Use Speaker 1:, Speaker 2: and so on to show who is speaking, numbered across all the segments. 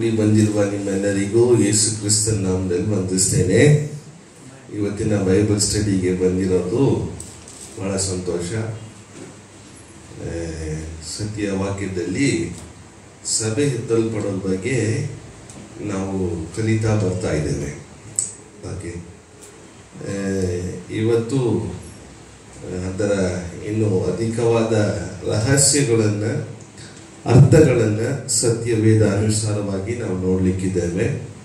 Speaker 1: ಕೂಡಿ ಬಂದಿರುವ ನಿಮ್ಮೆಲ್ಲರಿಗೂ ಯೇಸು ಕ್ರಿಸ್ತನ ನಾಮದಲ್ಲಿ ವಂದಿಸ್ತೇನೆ ಇವತ್ತಿನ ಬೈಬಲ್ ಸ್ಟಡಿಗೆ ಬಂದಿರೋದು ಬಹಳ ಸಂತೋಷ ಆ, ಸತ್ಯ ವಾಕ್ಯದಲ್ಲಿ ಸಭೆ ಎತ್ತಲ್ಪಡೋದ್ರ ಬಗ್ಗೆ ನಾವು ಕಲಿತಾ ಬರ್ತಾ ಇದ್ದೇವೆ ಓಕೆ ಆ, ಇವತ್ತು ಆ, ಅದರ ಇನ್ನು ಅಧಿಕವಾದ ರಹಸ್ಯಗಳನ್ನು ಅರ್ಥಗಳನ್ನು ಸತ್ಯವೇದ ಅನುಸಾರವಾಗಿ ನಾವು ನೋಡ್ಲಿಕ್ಕಿದ್ದೇವೆ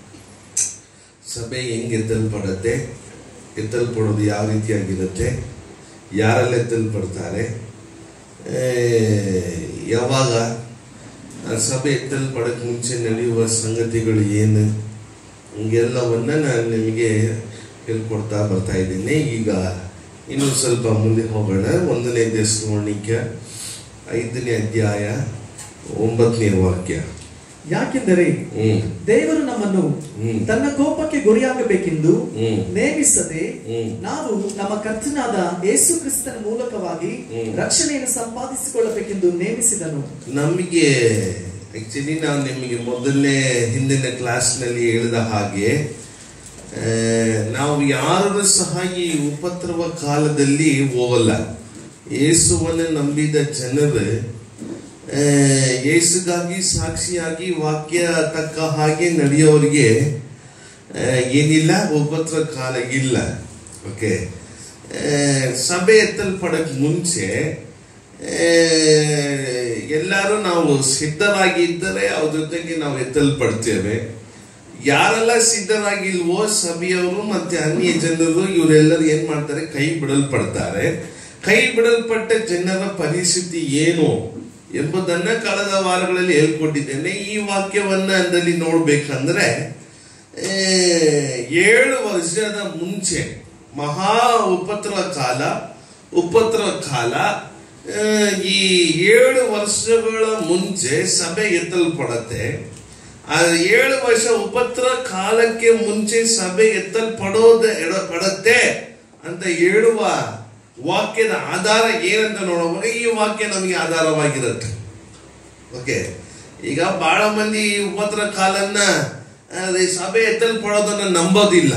Speaker 1: ಸಭೆ ಹೆಂಗೆ ಎತ್ತಲ್ಪಡತ್ತೆ ಎತ್ತಲ್ಪಡೋದು ಯಾವ ರೀತಿಯಾಗಿರುತ್ತೆ ಯಾರೆಲ್ಲ ಎತ್ತಲ್ಪಡ್ತಾರೆ ಆ, ಯಾವಾಗ ಆ ಸಭೆ ಎತ್ತಲ್ಪಡಕ್ಕೆ ಮುಂಚೆ ನಡೆಯುವ ಸಂಗತಿಗಳು ಏನು ಹಿಂಗೆಲ್ಲವನ್ನ ನಾನು ನಿಮಗೆ ಹೇಳ್ಕೊಡ್ತಾ ಬರ್ತಾ ಇದ್ದೀನಿ ಈಗ ಇನ್ನು ಸ್ವಲ್ಪ ಮುಂದೆ ಹೋಗೋಣ ಒಂದನೇ ದೇಶವಾಣಿಕ್ಯ ಐದನೇ ಅಧ್ಯಾಯ ಒಂಬತ್ತನೇ ವಾಕ್ಯ
Speaker 2: ಯಾಕೆಂದರೆ
Speaker 1: ಹ್ಮ್
Speaker 2: ದೇವರು ನಮ್ಮನ್ನು
Speaker 1: ಹ್ಮ್.
Speaker 2: ತನ್ನ ಕೋಪಕ್ಕೆ ಗುರಿಯಾಗಬೇಕೆಂದು
Speaker 1: ಹ್ಮ್.
Speaker 2: ನೇಮಿಸದೆ
Speaker 1: ಹ್ಮ್.
Speaker 2: ನಾವು ನಮ್ಮ ಕರ್ತನಾದ ಯೇಸು ಕ್ರಿಸ್ತನ ಮೂಲಕವಾಗಿ
Speaker 1: ಹ್ಮ್.
Speaker 2: ರಕ್ಷಣೆಯನ್ನು ಸಂಪಾದಿಸಿಕೊಳ್ಳಬೇಕೆಂದು ನೇಮಿಸಿದನು
Speaker 1: ನಮಗೆ ಆಕ್ಚುಲಿ ನಾವು ನಿಮಗೆ ಮೊದಲನೇ ಹಿಂದಿನ ಕ್ಲಾಸ್ನಲ್ಲಿ ಹೇಳಿದ ಹಾಗೆ ಆ, ನಾವು ಯಾರು ಸಹ ಈ ಉಪದ್ರವ ಕಾಲದಲ್ಲಿ ಹೋಗಲ್ಲ ಯೇಸುವನ್ನು ನಂಬಿದ ಜನರು ಆ, ಯೇಸುಗಾಗಿ ಸಾಕ್ಷಿಯಾಗಿ ವಾಕ್ಯ ತಕ್ಕ ಹಾಗೆ ನಡೆಯೋರಿಗೆ ಆ, ಏನಿಲ್ಲ ಉಪದ್ರ ಕಾಲ ಇಲ್ಲ ಓಕೆ ಸಭೆ ಎತ್ತಲ್ಪಡಕ್ ಮುಂಚೆ ಆ, ಎಲ್ಲರೂ ನಾವು ಸಿದ್ಧರಾಗಿ ಇದ್ದರೆ ಅವ್ರ ಜೊತೆಗೆ ನಾವು ಎತ್ತಲ್ಪಡ್ತೇವೆ ಯಾರೆಲ್ಲ ಸಿದ್ಧರಾಗಿಲ್ವೋ ಸಭೆಯವರು ಮತ್ತೆ ಅನ್ಯ ಜನರು ಇವರೆಲ್ಲರೂ ಏನ್ ಮಾಡ್ತಾರೆ ಕೈ ಬಿಡಲ್ಪಡ್ತಾರೆ ಕೈ ಬಿಡಲ್ಪಟ್ಟ ಜನರ ಪರಿಸ್ಥಿತಿ ಏನು ಎಂಬುದನ್ನ ಕಳೆದ ವಾರಗಳಲ್ಲಿ ಹೇಳ್ಕೊಟ್ಟಿದ್ದೇನೆ ಈ ವಾಕ್ಯವನ್ನ ಅಂದಲ್ಲಿ ನೋಡ್ಬೇಕಂದ್ರೆ ಆ, ಏಳು ವರ್ಷದ ಮುಂಚೆ ಮಹಾ ಉಪದ್ರ ಕಾಲ ಉಪದ್ರ ಕಾಲ ಆ, ಈ ಏಳು ವರ್ಷಗಳ ಮುಂಚೆ ಸಭೆ ಎತ್ತಲ್ಪಡತ್ತೆ ಆ ಏಳು ವರ್ಷ ಉಪದ್ರ ಕಾಲಕ್ಕೆ ಮುಂಚೆ ಸಭೆ ಎತ್ತಲ್ಪಡೋದ ಎಡ- ಪಡತ್ತೆ ಅಂತ ಹೇಳುವ ವಾಕ್ಯದ ಆಧಾರ ಏನಂತ ನೋಡುವಾಗ ಈ ವಾಕ್ಯ ನಮಗೆ ಆಧಾರವಾಗಿರುತ್ತೆ ಓಕೆ ಈಗ ಬಹಳ ಮಂದಿ ಈ ಉಪದ್ರ ಕಾಲನ್ನ ಅದೇ ಸಭೆ ಎತ್ತಲ್ಪಡೋದನ್ನ ನಂಬೋದಿಲ್ಲ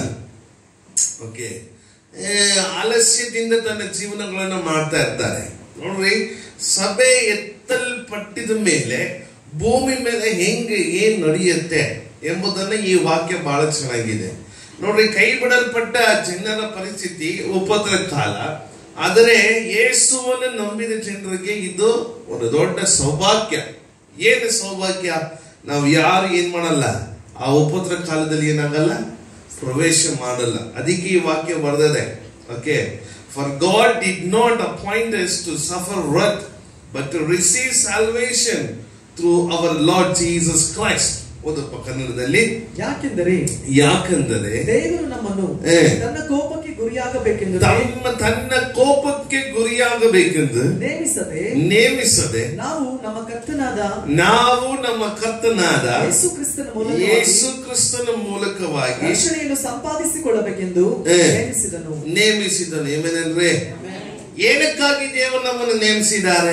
Speaker 1: ಓಕೆ ಆ, ಆಲಸ್ಯದಿಂದ ತನ್ನ ಜೀವನಗಳನ್ನ ಮಾಡ್ತಾ ಇರ್ತಾರೆ ನೋಡ್ರಿ ಸಭೆ ಎತ್ತಲ್ಪಟ್ಟಿದ ಮೇಲೆ ಭೂಮಿ ಮೇಲೆ ಹೆಂಗೆ ಏನ್ ನಡೆಯುತ್ತೆ ಎಂಬುದನ್ನ ಈ ವಾಕ್ಯ ಬಹಳ ಚೆನ್ನಾಗಿದೆ ನೋಡ್ರಿ ಕೈ ಬಿಡಲ್ಪಟ್ಟ ಜನರ ಪರಿಸ್ಥಿತಿ ಉಪದ್ರ ಕಾಲ ಆದರೆ ಯೇಸುವನ್ನು ನಂಬಿದ ಜನರಿಗೆ ಇದು ಒಂದು ದೊಡ್ಡ ಸೌಭಾಗ್ಯ ಏನು ಸೌಭಾಗ್ಯ ನಾವು ಯಾರು ಏನ್ ಮಾಡಲ್ಲ ಆ ಉಪದ್ರ ಕಾಲದಲ್ಲಿ ಏನಾಗಲ್ಲ ಪ್ರವೇಶ ಮಾಡಲ್ಲ ಅದಕ್ಕೆ ಈ ವಾಕ್ಯ ಬರೆದಿದೆ okay for God did not appoint us to suffer wrath but to receive salvation through our Lord Jesus Christ ಓದಪ್ಪ ಕನ್ನಡದಲ್ಲಿ
Speaker 2: ಯಾಕೆಂದರೆ
Speaker 1: ಯಾಕಂದರೆ
Speaker 2: ದೇವರು ನಮ್ಮನ್ನು
Speaker 1: ಏ.
Speaker 2: ತನ್ನ ಕೋಪಕ್ಕೆ ಗುರಿಯಾಗಬೇಕೆಂದು
Speaker 1: ತಮ್ಮ ತನ್ನ ಕೋಪಕ್ಕೆ ಗುರಿಯಾಗಬೇಕೆಂದು
Speaker 2: ನೇಮಿಸದೆ
Speaker 1: ನೇಮಿಸದೆ
Speaker 2: ನಾವು ನಮ್ಮ ಕರ್ತನಾದ
Speaker 1: ನಾವು ನಮ್ಮ ಕರ್ತನಾದ
Speaker 2: ಯೇಸು ಕ್ರಿಸ್ತನ ಮೂಲಕ
Speaker 1: ಯೇಸು ಕ್ರಿಸ್ತನ ಮೂಲಕವಾಗಿ
Speaker 2: ರಕ್ಷಣೆಯನ್ನು ಸಂಪಾದಿಸಿಕೊಳ್ಳಬೇಕೆಂದು
Speaker 1: ಏ.
Speaker 2: ನೇಮಿಸಿದನು
Speaker 1: ನೇಮಿಸಿದನು ಏನೇನಂದ್ರೆ ಏನಕ್ಕಾಗಿ ದೇವರು ನಮ್ಮನ್ನು ನೇಮಿಸಿದ್ದಾರೆ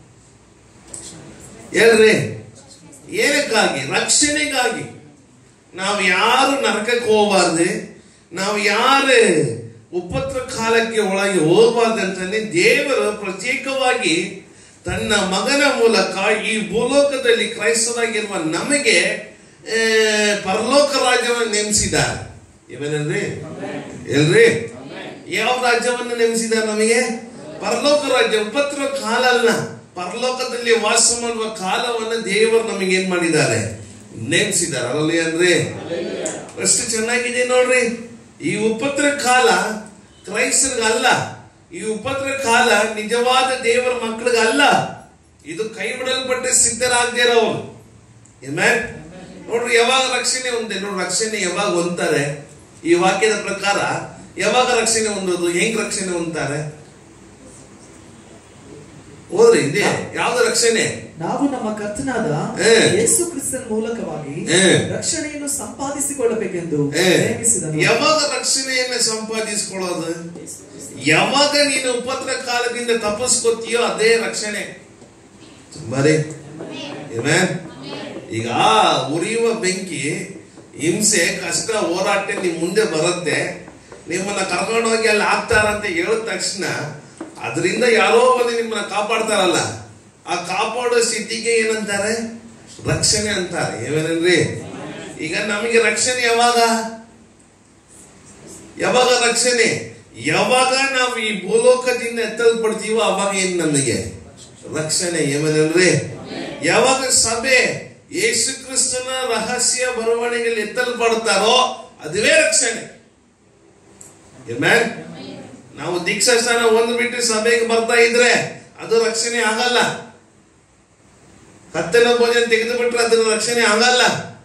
Speaker 1: ಹೇಳ್ರಿ ಏನಕ್ಕಾಗಿ ರಕ್ಷಣೆಗಾಗಿ ನಾವು ಯಾರು ನರಕಕ್ಕೆ ಹೋಗಬಾರ್ದು ನಾವು ಯಾರು ಉಪದ್ರ ಕಾಲಕ್ಕೆ ಒಳಗೆ ಹೋಗಬಾರ್ದು ಅಂತಾನೆ ದೇವರು ಪ್ರತ್ಯೇಕವಾಗಿ ತನ್ನ ಮಗನ ಮೂಲಕ ಈ ಭೂಲೋಕದಲ್ಲಿ ಕ್ರೈಸ್ತರಾಗಿರುವ ನಮಗೆ ಆ, ಪರಲೋಕ ರಾಜ್ಯವನ್ನು ನೇಮಿಸಿದ್ದಾರೆ ಇವೇನಲ್ರಿ ಎಲ್ರಿ ಯಾವ ರಾಜ್ಯವನ್ನು ನೇಮಿಸಿದ್ದಾರೆ ನಮಗೆ ಪರಲೋಕ ರಾಜ್ಯ ಉಪದ್ರ ಕಾಲ ಅಲ್ಲ ಪರಲೋಕದಲ್ಲಿ ವಾಸ ಮಾಡುವ ಕಾಲವನ್ನು ದೇವರು ನಮಗೆ ಏನ್ ಮಾಡಿದ್ದಾರೆ ನೇಮಿಸಿದ್ದಾರೆ ಅಲ್ಲಲ್ಲಿ ಅಂದ್ರೆ ಅಷ್ಟು ಚೆನ್ನಾಗಿದೆ ನೋಡ್ರಿ ಈ ಉಪದ್ರ ಕಾಲ ಕ್ರೈಸ್ತರಿಗಲ್ಲ ಈ ಉಪದ್ರ ಕಾಲ ನಿಜವಾದ ದೇವರ ಮಕ್ಕಳಿಗಲ್ಲ ಇದು ಕೈ ಬಿಡಲ್ಪಟ್ಟ ಸಿದ್ಧರಾಗದೇ ಇರೋರು Amen? ನೋಡ್ರಿ ಯಾವಾಗ ರಕ್ಷಣೆ ಹೊಂದೆ ನೋಡ್ರಿ ರಕ್ಷಣೆ ಯಾವಾಗ ಹೊಂತಾರೆ ಈ ವಾಕ್ಯದ ಪ್ರಕಾರ ಯಾವಾಗ ರಕ್ಷಣೆ ಹೊಂದೋದು ಹೆಂಗ್ ರಕ್ಷಣೆ ಹೊಂತಾರೆ ಹೋದ್ರಿ ಇದೆ ಯಾವ್ದು ರಕ್ಷಣೆ
Speaker 2: ನಾವು ನಮ್ಮ ಕರ್ತನಾದ
Speaker 1: ಏ.
Speaker 2: ಯೇಸು ಕ್ರಿಸ್ತನ ಮೂಲಕವಾಗಿ
Speaker 1: ಏ.
Speaker 2: ರಕ್ಷಣೆಯನ್ನು ಸಂಪಾದಿಸಿಕೊಳ್ಳಬೇಕೆಂದು
Speaker 1: ಏ,
Speaker 2: ನೇಮಿಸಿದನು
Speaker 1: ಯಾವಾಗ ರಕ್ಷಣೆಯನ್ನ ಸಂಪಾದಿಸ್ಕೊಳ್ಳೋದು ಯಾವಾಗ ನೀನು ಉಪದ್ರ ಕಾಲದಿಂದ ತಪ್ಪಿಸ್ಕೊತೀಯೋ ಅದೇ ರಕ್ಷಣೆ ತುಂಬಾರಿ Amen? ಈಗ ಉರಿಯುವ ಬೆಂಕಿ ಹಿಂಸೆ ಕಷ್ಟ ಹೋರಾಟ ನಿಮ್ ಮುಂದೆ ಬರುತ್ತೆ ನಿಮ್ಮನ್ನ ಕರ್ಕೊಂಡು ಹೋಗಿ ಅಲ್ಲಿ ಹಾಕ್ತಾರಂತ ಹೇಳಿದ ತಕ್ಷಣ ಅದರಿಂದ ಯಾರೋ ಬಂದು ನಿಮ್ಮನ್ನ ಕಾಪಾಡ್ತಾರಲ್ಲ ಆ ಕಾಪಾಡೋ ಸ್ಥಿತಿಗೆ ಏನಂತಾರೆ ರಕ್ಷಣೆ ಅಂತಾರೆ ಏನೇನ್ರಿ ಈಗ ನಮಗೆ ರಕ್ಷಣೆ ಯಾವಾಗ ಯಾವಾಗ ರಕ್ಷಣೆ ಯಾವಾಗ ನಾವು ಈ ಭೂಲೋಕದಿಂದ ಎತ್ತಲ್ಪಡ್ತೀವೋ ಅವಾಗ ಏನ್ ನಮಗೆ ರಕ್ಷಣೆ ಏನೇನಂದ್ರೆ ಯಾವಾಗ ಸಭೆ ಯೇಸು ಕ್ರಿಸ್ತನ ರಹಸ್ಯ ಬರವಣಿಗೆಯಲ್ಲಿ ಎತ್ತಲ್ಪಡ್ತಾರೋ ಅದುವೇ ರಕ್ಷಣೆ Amen? ನಾವು ದೀಕ್ಷಾ ಸ್ಥಾನ ಒಂದು ಬಿಟ್ಟು ಸಭೆಗೆ ಬರ್ತಾ ಇದ್ರೆ ಅದು ರಕ್ಷಣೆ ಆಗಲ್ಲ ಕತ್ತಲ ಭೋಜನ ತೆಗೆದು ಬಿಟ್ರೆ ಅದರ ರಕ್ಷಣೆ ಆಗಲ್ಲ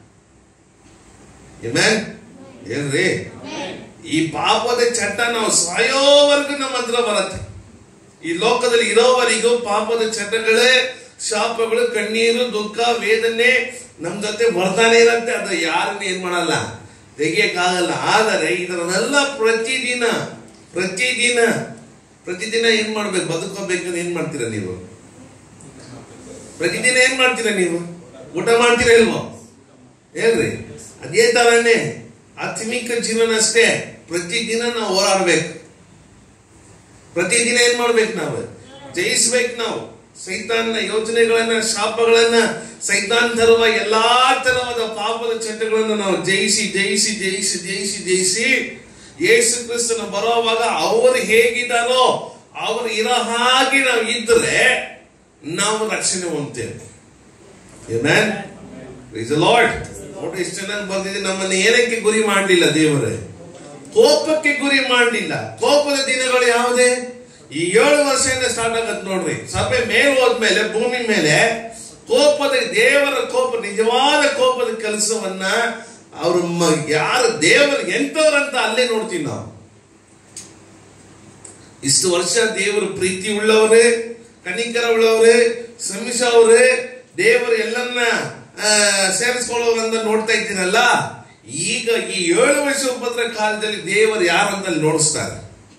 Speaker 1: Amen? ಏನ್ರಿ ಈ ಪಾಪದ ಚಟ್ಟ ನಾವು ಸಾಯೋವರೆಗೂ ನಮ್ಮ ಹತ್ರ ಬರುತ್ತೆ ಈ ಲೋಕದಲ್ಲಿ ಇರೋವರೆಗೂ ಪಾಪದ ಚಟಗಳೇ ಶಾಪಗಳು ಕಣ್ಣೀರು ದುಃಖ ವೇದನೆ ನಮ್ ಜೊತೆ ಬರ್ತಾನೆ ಇರತ್ತೆ ಅದು ಯಾರನ್ನ ಏನ್ ಮಾಡಲ್ಲ ತೆಗಿಯಕ್ಕಾಗಲ್ಲ ಆದರೆ ಇದನ್ನೆಲ್ಲ ಪ್ರತಿದಿನ ಪ್ರತಿದಿನ ಪ್ರತಿದಿನ ಏನ್ ಮಾಡ್ಬೇಕು ಬದುಕೋಬೇಕಂದ್ರೆ ಏನ್ ಮಾಡ್ತೀರಾ ನೀವು ಪ್ರತಿದಿನ ಏನ್ ಮಾಡ್ತೀರಾ ನೀವು ಊಟ ಮಾಡ್ತೀರಾ ಇಲ್ವೋ ಹೇಳ್ರಿ ಅದೇ ತರನೇ ಆತ್ಮಿಕ ಜೀವನ ಅಷ್ಟೇ ಪ್ರತಿದಿನ ನಾವು ಹೋರಾಡ್ಬೇಕು ಪ್ರತಿದಿನ ಏನ್ ಮಾಡ್ಬೇಕು ನಾವು ಜಯಿಸ್ಬೇಕು ನಾವು ಸೈತಾನ್ನ ಯೋಜನೆಗಳನ್ನ ಶಾಪಗಳನ್ನ ಸೈತಾನ್ ತರುವ ಎಲ್ಲಾ ತರವಾದ ಪಾಪದ ಚಟಗಳನ್ನು ನಾವು ಜಯಿಸಿ ಜಯಿಸಿ ಜಯಿಸಿ ಜಯಿಸಿ ಜಯಿಸಿ ಯೇಸು ಕ್ರಿಸ್ತನ ಬರೋವಾಗ ಅವರು ಹೇಗಿದ್ದಾರೋ ಅವರು ಇರೋ ಹಾಗೆ ನಾವು ಇದ್ರೆ ನಾವು ರಕ್ಷಣೆ ಹೊಂದ್ತೇವೆ Amen? Praise the Lord. ನೋಡಿ ಎಷ್ಟು ಚೆನ್ನಾಗಿ ಬಂದಿದೆ ನಮ್ಮನ್ನ ಏನಕ್ಕೆ ಗುರಿ ಮಾಡಲಿಲ್ಲ ದೇವರೇ ಕೋಪಕ್ಕೆ ಗುರಿ ಮಾಡಲಿಲ್ಲ ಕೋಪದ ದಿನಗಳು ಯಾವುದೇ ಈ ಏಳು ವರ್ಷದಿಂದ ಸ್ಟಾರ್ಟ್ ಆಗತ್ ನೋಡ್ರಿ ಸಭೆ ಮೇಲೆ ಹೋದ್ಮೇಲೆ ಭೂಮಿ ಮೇಲೆ ಕೋಪದ ದೇವರ ಕೋಪ ನಿಜವಾದ ಕೋಪದ ಕೆಲಸವನ್ನ ಅವರು ಯಾರು ದೇವರು ಎಂತವ್ರಂತ ಅಲ್ಲೇ ನೋಡ್ತೀವಿ ನಾವು ಇಷ್ಟು ವರ್ಷ ದೇವರು ಪ್ರೀತಿ ಉಳ್ಳವರೇ ಕನಿಕರ ಉಳ್ಳವರೇ ಶ್ರಮಿಸವ್ರೆ ದೇವರು ಎಲ್ಲನ್ನ ಆ, ಸೇರಿಸ್ಕೊಳ್ಳೋರಂತ ನೋಡ್ತಾ ಇದ್ದೀನಲ್ಲ ಈಗ ಈ ಏಳು ವರ್ಷ ಉಪದ್ರ ಕಾಲದಲ್ಲಿ ದೇವರು ಯಾರಂತ ಅಲ್ಲಿ ನೋಡಿಸ್ತಾರೆ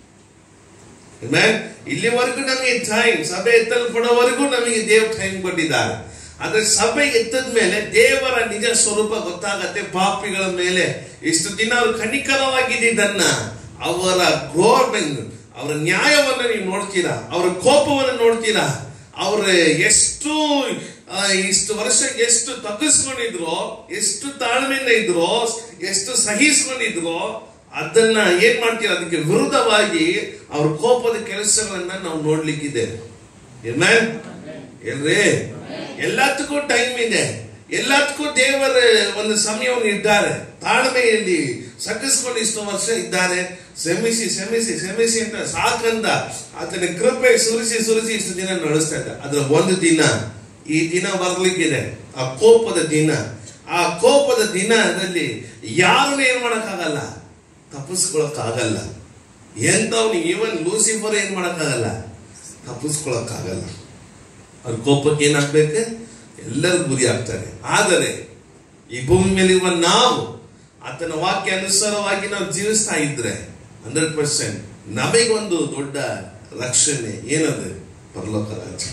Speaker 1: Amen? ಇಲ್ಲಿವರೆಗೂ ನಮಗೆ ಟೈಮ್ ಸಭೆ ಎತ್ತಲ್ಪಡೋವರೆಗೂ ನಮಗೆ ದೇವ್ ಟೈಮ್ ಕೊಟ್ಟಿದ್ದಾರೆ ಆದ್ರೆ ಸಭೆ ಎತ್ತದ ಮೇಲೆ ದೇವರ ನಿಜ ಸ್ವರೂಪ ಗೊತ್ತಾಗತ್ತೆ ಪಾಪಿಗಳ ಮೇಲೆ ಇಷ್ಟು ದಿನ ಅವರು ಕನಿಕರವಾಗಿದ್ದನ್ನ ಅವರ ಗೋರ್ಮೆಂಟ್ ಅವರ ನ್ಯಾಯವನ್ನ ನೀವು ನೋಡ್ತೀರಾ ಅವರ ಕೋಪವನ್ನು ನೋಡ್ತೀರಾ ಅವ್ರ ಎಷ್ಟು ಆ, ಇಷ್ಟು ವರ್ಷ ಎಷ್ಟು ತಗ್ಗಿಸ್ಕೊಂಡಿದ್ರು ಎಷ್ಟು ತಾಳ್ಮೆಯಿಂದ ಇದ್ರು ಎಷ್ಟು ಸಹಿಸ್ಕೊಂಡಿದ್ರು ಅದನ್ನ ಏನ್ ಮಾಡ್ತೀರಾ ಅದಕ್ಕೆ ವಿರುದ್ಧವಾಗಿ ಅವ್ರ ಕೋಪದ ಕೆಲಸಗಳನ್ನ ನಾವು ನೋಡ್ಲಿಕ್ಕಿದೆ Amen? ಏನ್ರಿ ಎಲ್ಲದಕ್ಕೂ ಟೈಮ್ ಇದೆ ಎಲ್ಲದಕ್ಕೂ ದೇವರ ಒಂದು ಸಮಯವನ್ನು ಇದ್ದಾರೆ ತಾಳ್ಮೆಯಲ್ಲಿ ಸಗ್ಗಿಸ್ಕೊಂಡು ಇಷ್ಟು ವರ್ಷ ಇದ್ದಾರೆ ಶ್ರಮಿಸಿ ಶ್ರಮಿಸಿ ಶ್ರಮಿಸಿ ಅಂತ ಸಾಕಂತ ಆತನ ಕೃಪೆ ಸುರಿಸಿ ಸುರಿಸಿ ಇಷ್ಟು ದಿನ ನಡೆಸ್ತಾ ಇದ್ದ ಅದ್ರ ಒಂದು ದಿನ ಈ ದಿನ ಬರ್ಲಿಕ್ಕಿದೆ ಆ ಕೋಪದ ದಿನ ಆ ಕೋಪದ ದಿನದಲ್ಲಿ ಯಾರನ್ನ ಏನ್ ಮಾಡಕ್ಕಾಗಲ್ಲ ತಪ್ಪಿಸ್ಕೊಳಕ್ಕಾಗಲ್ಲ ಎಂತವ್ನು ಈವನ್ ಲೂಸಿಫರ್ ಏನ್ ಮಾಡಕ್ಕಾಗಲ್ಲ ತಪ್ಪಿಸ್ಕೊಳಕ್ಕಾಗಲ್ಲ ಅವ್ರ ಕೋಪಕ್ಕೆ ಏನಾಗ್ಬೇಕು ಎಲ್ಲರೂ ಗುರಿ ಆಗ್ತಾರೆ ಆದರೆ ಈ ಭೂಮಿ ಮೇಲಿರುವ ನಾವು ಆತನ ವಾಕ್ಯ ಅನುಸಾರವಾಗಿ ನಾವು ಜೀವಿಸ್ತಾ ಇದ್ರೆ ಹಂಡ್ರೆಡ್ ಪರ್ಸೆಂಟ್ ನಮಗೊಂದು ದೊಡ್ಡ ರಕ್ಷಣೆ ಏನದು ಪರಲೋಕ ರಾಜ್ಯ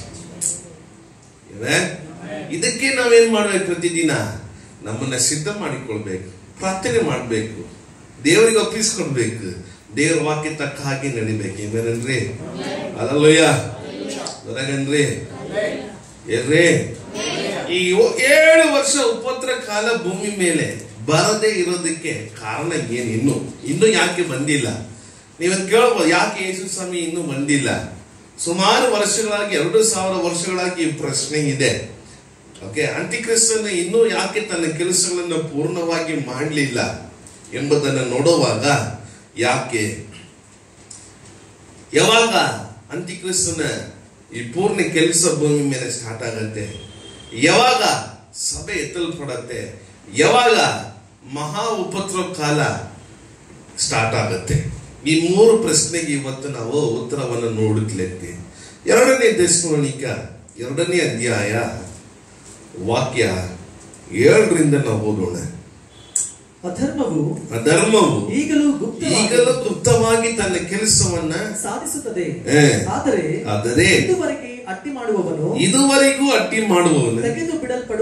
Speaker 1: Amen? ಇದಕ್ಕೆ ನಾವೇನ್ ಮಾಡ್ಬೇಕು ಪ್ರತಿದಿನ ನಮ್ಮನ್ನ ಸಿದ್ಧ ಮಾಡಿಕೊಳ್ಬೇಕು ಪ್ರಾರ್ಥನೆ ಮಾಡ್ಬೇಕು ದೇವರಿಗೆ ಒಪ್ಪಿಸ್ಕೊಡ್ಬೇಕು ದೇವರ ವಾಕ್ಯ ತಕ್ಕ ಹಾಗೆ ನಡಿಬೇಕು ಏನೇನನ್ರಿ ಅಲ್ಲಯ್ಯ ಹೊರಗನ್ರಿ ಏನ್ರಿ ಈ ಯೋ- ಏಳು ವರ್ಷ ಉಪದ್ರ ಕಾಲ ಭೂಮಿ ಮೇಲೆ ಬರದೇ ಇರೋದಕ್ಕೆ ಕಾರಣ ಏನು ಇನ್ನು ಇನ್ನು ಯಾಕೆ ಬಂದಿಲ್ಲ ನೀವನ್ ಕೇಳ್ಬೋದು ಯಾಕೆ ಯೇಸು ಸ್ವಾಮಿ ಇನ್ನೂ ಬಂದಿಲ್ಲ ಸುಮಾರು ವರ್ಷಗಳಾಗಿ ಎರಡು ಸಾವಿರ ವರ್ಷಗಳಾಗಿ ಈ ಪ್ರಶ್ನೆ ಇದೆ ಓಕೆ ಅಂಟಿಕ್ರಿಸ್ತನ ಇನ್ನೂ ಯಾಕೆ ತನ್ನ ಕೆಲಸಗಳನ್ನು ಪೂರ್ಣವಾಗಿ ಮಾಡಲಿಲ್ಲ ಎಂಬುದನ್ನು ನೋಡುವಾಗ ಯಾಕೆ ಯಾವಾಗ ಅಂತಿಕ್ರಿಸ್ತನ ಈ ಪೂರ್ಣ ಕೆಲಸ ಭೂಮಿ ಮೇಲೆ ಸ್ಟಾರ್ಟ್ ಆಗತ್ತೆ ಯಾವಾಗ ಸಭೆ ಎತ್ತಲ್ಪಡತ್ತೆ ಯಾವಾಗ ಮಹಾ ಉಪದ್ರ ಕಾಲ ಸ್ಟಾರ್ಟ್ ಆಗತ್ತೆ ಈ ಮೂರು ಪ್ರಶ್ನೆಗೆ ಇವತ್ತು ನಾವು ಉತ್ತರವನ್ನು ನೋಡುತ್ತಲಿಕ್ಕೆ ಎರಡನೇ ದಶನಿಕ ಎರಡನೇ ಅಧ್ಯಾಯ ವಾಕ್ಯ ಏಳರಿಂದ ನಾವು ಓದೋಣ
Speaker 2: ಅಧರ್ಮವು
Speaker 1: ಅಧರ್ಮವು
Speaker 2: ಈಗಲೂ ಗುಪ್ತ
Speaker 1: ಈಗಲೂ ಗುಪ್ತವಾಗಿ ತನ್ನ ಕೆಲಸವನ್ನ
Speaker 2: ಸಾಧಿಸುತ್ತದೆ
Speaker 1: ಏ,
Speaker 2: ಆದರೆ
Speaker 1: ಆದರೆ
Speaker 2: ಇದುವರೆಗೆ ಅಟ್ಟಿ ಮಾಡುವವನು
Speaker 1: ಇದುವರೆಗೂ ಅಡ್ಡಿ ಮಾಡುವವನು
Speaker 2: ತೆಗೆದು ಬಿಡಲ್ಪಡುವ ತನಕ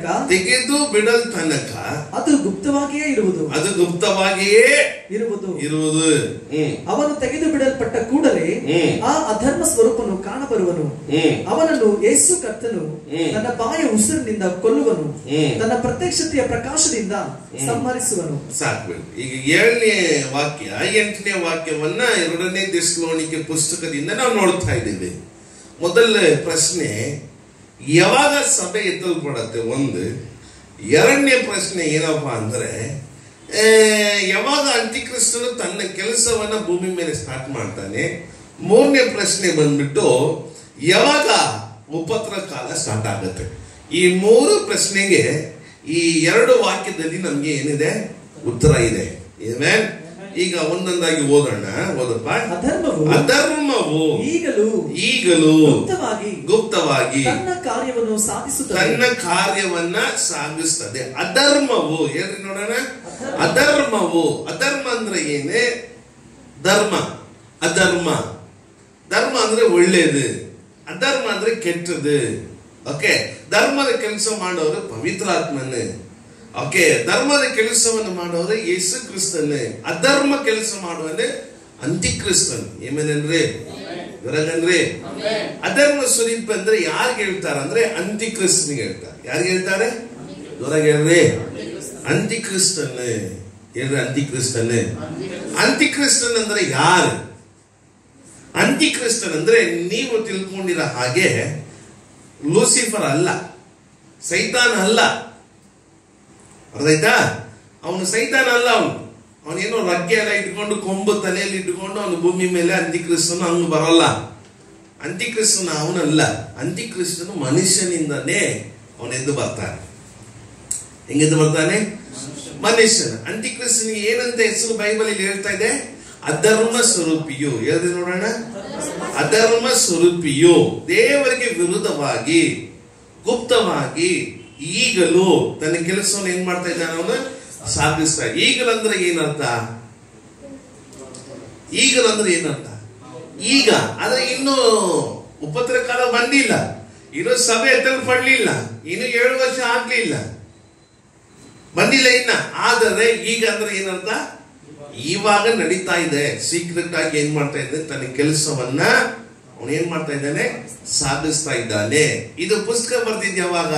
Speaker 1: ತೆಗೆದು ಬಿಡಲ್ ತನಕ
Speaker 2: ಅದು ಗುಪ್ತವಾಗಿಯೇ ಇರುವುದು
Speaker 1: ಅದು ಗುಪ್ತವಾಗಿಯೇ
Speaker 2: ಇರುವುದು
Speaker 1: ಇರುವುದು ಹ್ಮ್
Speaker 2: ಅವನು ತೆಗೆದು ಬಿಡಲ್ಪಟ್ಟ ಕೂಡಲೇ
Speaker 1: ಹ್ಮ್.
Speaker 2: ಆ ಅಧರ್ಮ ಸ್ವರೂಪನು ಕಾಣಬರುವನು
Speaker 1: ಹ್ಮ್
Speaker 2: ಅವನನ್ನು ಯೇಸು ಕರ್ತನು
Speaker 1: ಹ್ಮ್.
Speaker 2: ತನ್ನ ಬಾಯ ಉಸಿರಿನಿಂದ ಕೊಲ್ಲುವನು
Speaker 1: ಹ್ಮ್.
Speaker 2: ತನ್ನ ಪ್ರತ್ಯಕ್ಷತೆಯ ಪ್ರಕಾಶದಿಂದ ಸಂಹರಿಸುವನು
Speaker 1: ಸಾಕ್ಬೇಕು ಈಗ ಏಳನೇ ವಾಕ್ಯ ಎಂಟನೇ ವಾಕ್ಯವನ್ನ ಎರಡನೇ ದಿಸ್ಲೋಣಿಕೆ ಪುಸ್ತಕದಿಂದ ನಾವು ನೋಡ್ತಾ ಇದ್ದೀವಿ ಮೊದಲ ಪ್ರಶ್ನೆ ಯಾವಾಗ ಸಭೆ ಎತ್ತಲ್ಪಡತ್ತೆ ಒಂದು ಎರಡನೇ ಪ್ರಶ್ನೆ ಏನಪ್ಪಾ ಅಂದ್ರೆ ಆ, ಯಾವಾಗ ಅಂತಿಕ್ರಿಸ್ತನು ತನ್ನ ಕೆಲಸವನ್ನ ಭೂಮಿ ಮೇಲೆ ಸ್ಟಾರ್ಟ್ ಮಾಡ್ತಾನೆ ಮೂರನೇ ಪ್ರಶ್ನೆ ಬಂದ್ಬಿಟ್ಟು ಯಾವಾಗ ಉಪದ್ರ ಕಾಲ ಸ್ಟಾರ್ಟ್ ಆಗುತ್ತೆ ಈ ಮೂರು ಪ್ರಶ್ನೆಗೆ ಈ ಎರಡು ವಾಕ್ಯದಲ್ಲಿ ನಮ್ಗೆ ಏನಿದೆ ಉತ್ತರ ಇದೆ Amen? ಈಗ ಒಂದೊಂದಾಗಿ ಓದೋಣ ಓದಪ್ಪ
Speaker 2: ಅಧರ್ಮವು
Speaker 1: ಅಧರ್ಮವು
Speaker 2: ಈಗಲೂ
Speaker 1: ಈಗಲೂ
Speaker 2: ಗುಪ್ತವಾಗಿ
Speaker 1: ಗುಪ್ತವಾಗಿ
Speaker 2: ತನ್ನ ಕಾರ್ಯವನ್ನು ಸಾಧಿಸುತ್ತದೆ
Speaker 1: ತನ್ನ ಕಾರ್ಯವನ್ನ ಸಾಗಿಸ್ತದೆ ಅಧರ್ಮವು ಹೇಳ್ರಿ ನೋಡೋಣ ಅಧರ್ಮವು ಅಧರ್ಮ ಅಂದ್ರೆ ಏನೇ ಧರ್ಮ ಅಧರ್ಮ ಧರ್ಮ ಅಂದ್ರೆ ಒಳ್ಳೇದು ಅಧರ್ಮ ಅಂದ್ರೆ ಕೆಟ್ಟದು ಓಕೆ ಧರ್ಮದ ಕೆಲಸ ಮಾಡೋರು ಪವಿತ್ರಾತ್ಮನೇ ಓಕೆ ಧರ್ಮದ ಕೆಲಸವನ್ನು ಮಾಡೋರು ಯೇಸು ಕ್ರಿಸ್ತನೇ ಅಧರ್ಮ ಕೆಲಸ ಮಾಡುವನೆ ಅಂತಿಕ್ರಿಸ್ತನ್ ಏಮೇನನ್ರಿ ಇವ್ರಲ್ಲನ್ರಿ ಅಧರ್ಮ ಸ್ವರೂಪ ಅಂದ್ರೆ ಯಾರಿಗೆ ಹೇಳ್ತಾರೆ ಅಂದ್ರೆ ಅಂತಿಕ್ರಿಸ್ತನಿಗೆ ಹೇಳ್ತಾರೆ ಯಾರಿಗೆ ಹೇಳ್ತಾರೆ ಜೋರಾಗಿ ಹೇಳ್ರಿ ಅಂತಿಕ್ರಿಸ್ತನ್ ಹೇಳ್ರಿ ಅಂತಿಕ್ರಿಸ್ತನ್ ಅಂತಿಕ್ರಿಸ್ತನ್ ಅಂದ್ರೆ ಯಾರು ಅಂತಿಕ್ರಿಸ್ತನ್ ಅಂದ್ರೆ ನೀವು ತಿಳ್ಕೊಂಡಿರೋ ಹಾಗೆ ಲೂಸಿಫರ್ ಅಲ್ಲ ಸೈತಾನ ಅಲ್ಲ ಅರ್ಧಾಯ್ತಾ ಅವನು ಸೈತಾನ ಅಲ್ಲ ಅವನು ಅವನೇನೋ ರಗ್ಗೆ ಎಲ್ಲ ಇಟ್ಕೊಂಡು ಕೊಂಬು ತಲೆಯಲ್ಲಿ ಇಟ್ಕೊಂಡು ಅವನು ಭೂಮಿ ಮೇಲೆ ಅಂತಿಕ್ರಿಸ್ತನು ಹಂಗ ಬರಲ್ಲ ಅಂತಿಕ್ರಿಸ್ತನ ಅವನಲ್ಲ ಅಂತಿಕ್ರಿಸ್ತನು ಮನುಷ್ಯನಿಂದನೇ ಅವನು ಎದ್ದು ಬರ್ತಾನೆ ಹೆಂಗೆದ್ದು ಬರ್ತಾನೆ ಮನುಷ್ಯನ ಅಂತಿಕ್ರಿಸ್ತನಿಗೆ ಏನಂತ ಹೆಸರು ಬೈಬಲ್ ಇಲ್ಲಿ ಹೇಳ್ತಾ ಇದೆ ಅಧರ್ಮ ಸ್ವರೂಪಿಯು ಹೇಳಿದ್ರೆ ನೋಡೋಣ ಅಧರ್ಮ ಸ್ವರೂಪಿಯು ದೇವರಿಗೆ ವಿರುದ್ಧವಾಗಿ ಗುಪ್ತವಾಗಿ ಈಗಲೂ ತನ್ನ ಕೆಲಸವನ್ನು ಏನ್ ಮಾಡ್ತಾ ಇದ್ದಾನೆ ಅವನು ಸಾಧಿಸ್ತಾ ಈಗಲಂದ್ರೆ ಏನರ್ಥ ಈಗಲಂದ್ರೆ ಏನರ್ಥ ಈಗ ಆದ್ರೆ ಇನ್ನು ಉಪದ್ರ ಕಾಲ ಬಂದಿಲ್ಲ ಇನ್ನು ಸಭೆ ಎತ್ತಲ್ಪಡ್ಲಿಲ್ಲ ಇನ್ನು ಏಳು ವರ್ಷ ಆಗ್ಲಿಲ್ಲ ಬಂದಿಲ್ಲ ಇನ್ನ ಆದರೆ ಈಗ ಅಂದ್ರೆ ಏನರ್ಥ ಇವಾಗ ನಡೀತಾ ಇದೆ ಸೀಕ್ರೆಟ್ ಆಗಿ ಏನ್ ಮಾಡ್ತಾ ಇದ್ದಾನೆ ತನ್ನ ಕೆಲಸವನ್ನ ಅವನು ಏನ್ ಮಾಡ್ತಾ ಇದ್ದಾನೆ ಸಾಧಿಸ್ತಾ ಇದ್ದಾನೆ ಇದು ಪುಸ್ತಕ ಬರ್ತಿದ್ ಯಾವಾಗ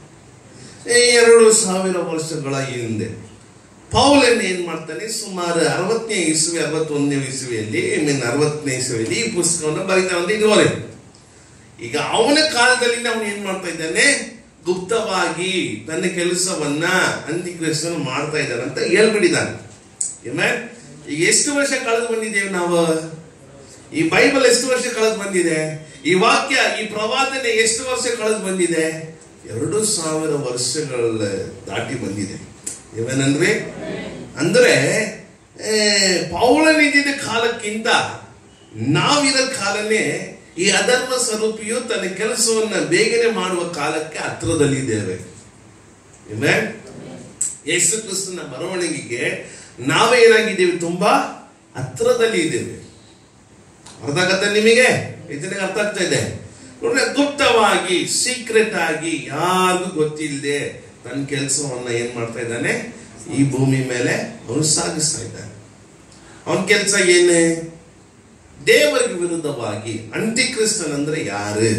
Speaker 1: ಏ, ಎರಡು ಸಾವಿರ ವರ್ಷಗಳ ಹಿಂದೆ ಪೌಲನ್ ಏನ್ ಮಾಡ್ತಾನೆ ಸುಮಾರು ಅರವತ್ತನೇ ಇಸುವೆ ಅರವತ್ತೊಂದನೇ ಇಸುವೆಯಲ್ಲಿ ಐ ಮೀನ್ ಅರವತ್ತನೇ ಇಸುವೆಯಲ್ಲಿ ಈ ಪುಸ್ತಕವನ್ನು ಬರೀತಾ ಒಂದು ಇದುವರೆಗೆ ಈಗ ಅವನ ಕಾಲದಲ್ಲಿ ಅವನು ಏನ್ ಮಾಡ್ತಾ ಇದ್ದಾನೆ ಗುಪ್ತವಾಗಿ ತನ್ನ ಕೆಲಸವನ್ನ ಅಂತಿಕ್ರಿಸ್ತನು ಮಾಡ್ತಾ ಇದ್ದಾನೆ ಅಂತ ಹೇಳ್ಬಿಟ್ಟಿದ್ದಾನೆ Amen? ಈಗ ಎಷ್ಟು ವರ್ಷ ಕಳೆದು ಬಂದಿದ್ದೇವೆ ನಾವು ಈ ಬೈಬಲ್ ಎಷ್ಟು ವರ್ಷ ಕಳೆದು ಬಂದಿದೆ ಈ ವಾಕ್ಯ ಈ ಪ್ರವಾದನೆ ಎಷ್ಟು ವರ್ಷ ಕಳೆದು ಬಂದಿದೆ ಎರಡು ಸಾವಿರ ವರ್ಷಗಳ ದಾಟಿ ಬಂದಿದೆ ಇವೇನಂದ್ರೆ ಅಂದ್ರೆ ಆ, ಪೌಳನಿದ್ದ ಕಾಲಕ್ಕಿಂತ ನಾವಿರೋ ಕಾಲನೇ ಈ ಅಧರ್ಮ ಸ್ವರೂಪಿಯು ತನ್ನ ಕೆಲಸವನ್ನ ಬೇಗನೆ ಮಾಡುವ ಕಾಲಕ್ಕೆ ಹತ್ರದಲ್ಲಿದ್ದೇವೆ Amen? ಯೇಸು ಕ್ರಿಸ್ತನ ಬರವಣಿಗೆಗೆ ನಾವೇ ಏನಾಗಿದ್ದೇವೆ ತುಂಬಾ ಹತ್ರದಲ್ಲಿ ಇದ್ದೇವೆ ಅರ್ಥ ಆಗತ್ತೆ ನಿಮಗೆ ಇದನ್ನ ಅರ್ಥ ಆಗ್ತಾ ಇದೆ ನೋಡ್ರಿ ಗುಪ್ತವಾಗಿ ಸೀಕ್ರೆಟ್ ಆಗಿ ಯಾರಿಗೂ ಗೊತ್ತಿಲ್ಲದೆ ತನ್ನ ಕೆಲಸವನ್ನ ಏನ್ ಮಾಡ್ತಾ ಇದ್ದಾನೆ ಈ ಭೂಮಿ ಮೇಲೆ ಅವನು ಸಾಗಿಸ್ತಾ ಇದ್ದಾನೆ ಅವನ ಕೆಲಸ ಏನು ದೇವರಿಗೆ ವಿರುದ್ಧವಾಗಿ ಅಂತಿಕ್ರಿಸ್ತನ್ ಅಂದ್ರೆ ಯಾರು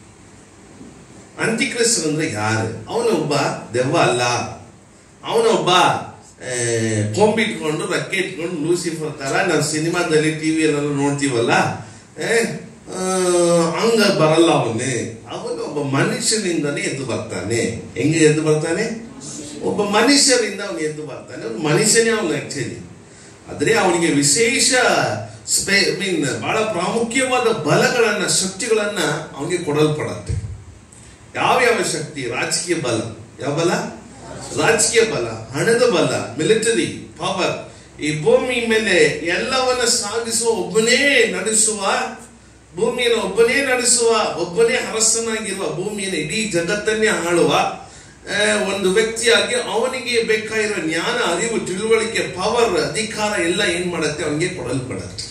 Speaker 1: ಅಂತಿಕ್ರಿಸ್ತನ್ ಅಂದ್ರೆ ಯಾರು ಅವನೊಬ್ಬ ದೆವ್ವ ಅಲ್ಲ ಅವನೊಬ್ಬ ಆ, ಕೊಂಬಿಟ್ಕೊಂಡು ರಕ್ಕೆ ಇಟ್ಕೊಂಡು ಲೂಸಿಫರ್ ತರ ನಾವು ಸಿನಿಮಾದಲ್ಲಿ ಟಿವಿಯಲ್ಲೆಲ್ಲ ನೋಡ್ತೀವಲ್ಲ ಏ, ಆ, ಹಂಗ ಬರಲ್ಲ ಅವನೇ ಅವನು ಒಬ್ಬ ಮನುಷ್ಯನಿಂದನೇ ಎದ್ದು ಬರ್ತಾನೆ ಹೆಂಗೆ ಎದ್ದು ಬರ್ತಾನೆ ಒಬ್ಬ ಮನುಷ್ಯರಿಂದ ಅವನು ಎದ್ದು ಬರ್ತಾನೆ ಅವ್ನು ಮನುಷ್ಯನೇ ಅವನು ಆಕ್ಚುಲಿ ಆದ್ರೆ ಅವನಿಗೆ ವಿಶೇಷ ಸ್ಪೇ ಮೀನ್ ಬಹಳ ಪ್ರಾಮುಖ್ಯವಾದ ಬಲಗಳನ್ನ ಶಕ್ತಿಗಳನ್ನ ಅವನಿಗೆ ಕೊಡಲ್ಪಡತ್ತೆ ಯಾವ್ಯಾವ ಶಕ್ತಿ ರಾಜಕೀಯ ಬಲ ಯಾವ ಬಲ ರಾಜಕೀಯ ಬಲ ಹಣದ ಬಲ ಮಿಲಿಟರಿ ಪವರ್ ಈ ಭೂಮಿ ಮೇಲೆ ಎಲ್ಲವನ್ನ ಸಾಗಿಸುವ ಒಬ್ಬನೇ ನಡೆಸುವ ಭೂಮಿಯನ್ನು ಒಬ್ಬನೇ ನಡೆಸುವ ಒಬ್ಬನೇ ಅರಸನಾಗಿರುವ ಭೂಮಿಯನ್ನು ಇಡೀ ಜಗತ್ತನ್ನೇ ಆಳುವ ಆ, ಒಂದು ವ್ಯಕ್ತಿಯಾಗಿ ಅವನಿಗೆ ಬೇಕಾಗಿರೋ ಜ್ಞಾನ ಅರಿವು ತಿಳುವಳಿಕೆ ಪವರ್ ಅಧಿಕಾರ ಎಲ್ಲ ಏನ್ ಮಾಡತ್ತೆ ಅವನಿಗೆ ಕೊಡಲ್ಪಡತ್ತೆ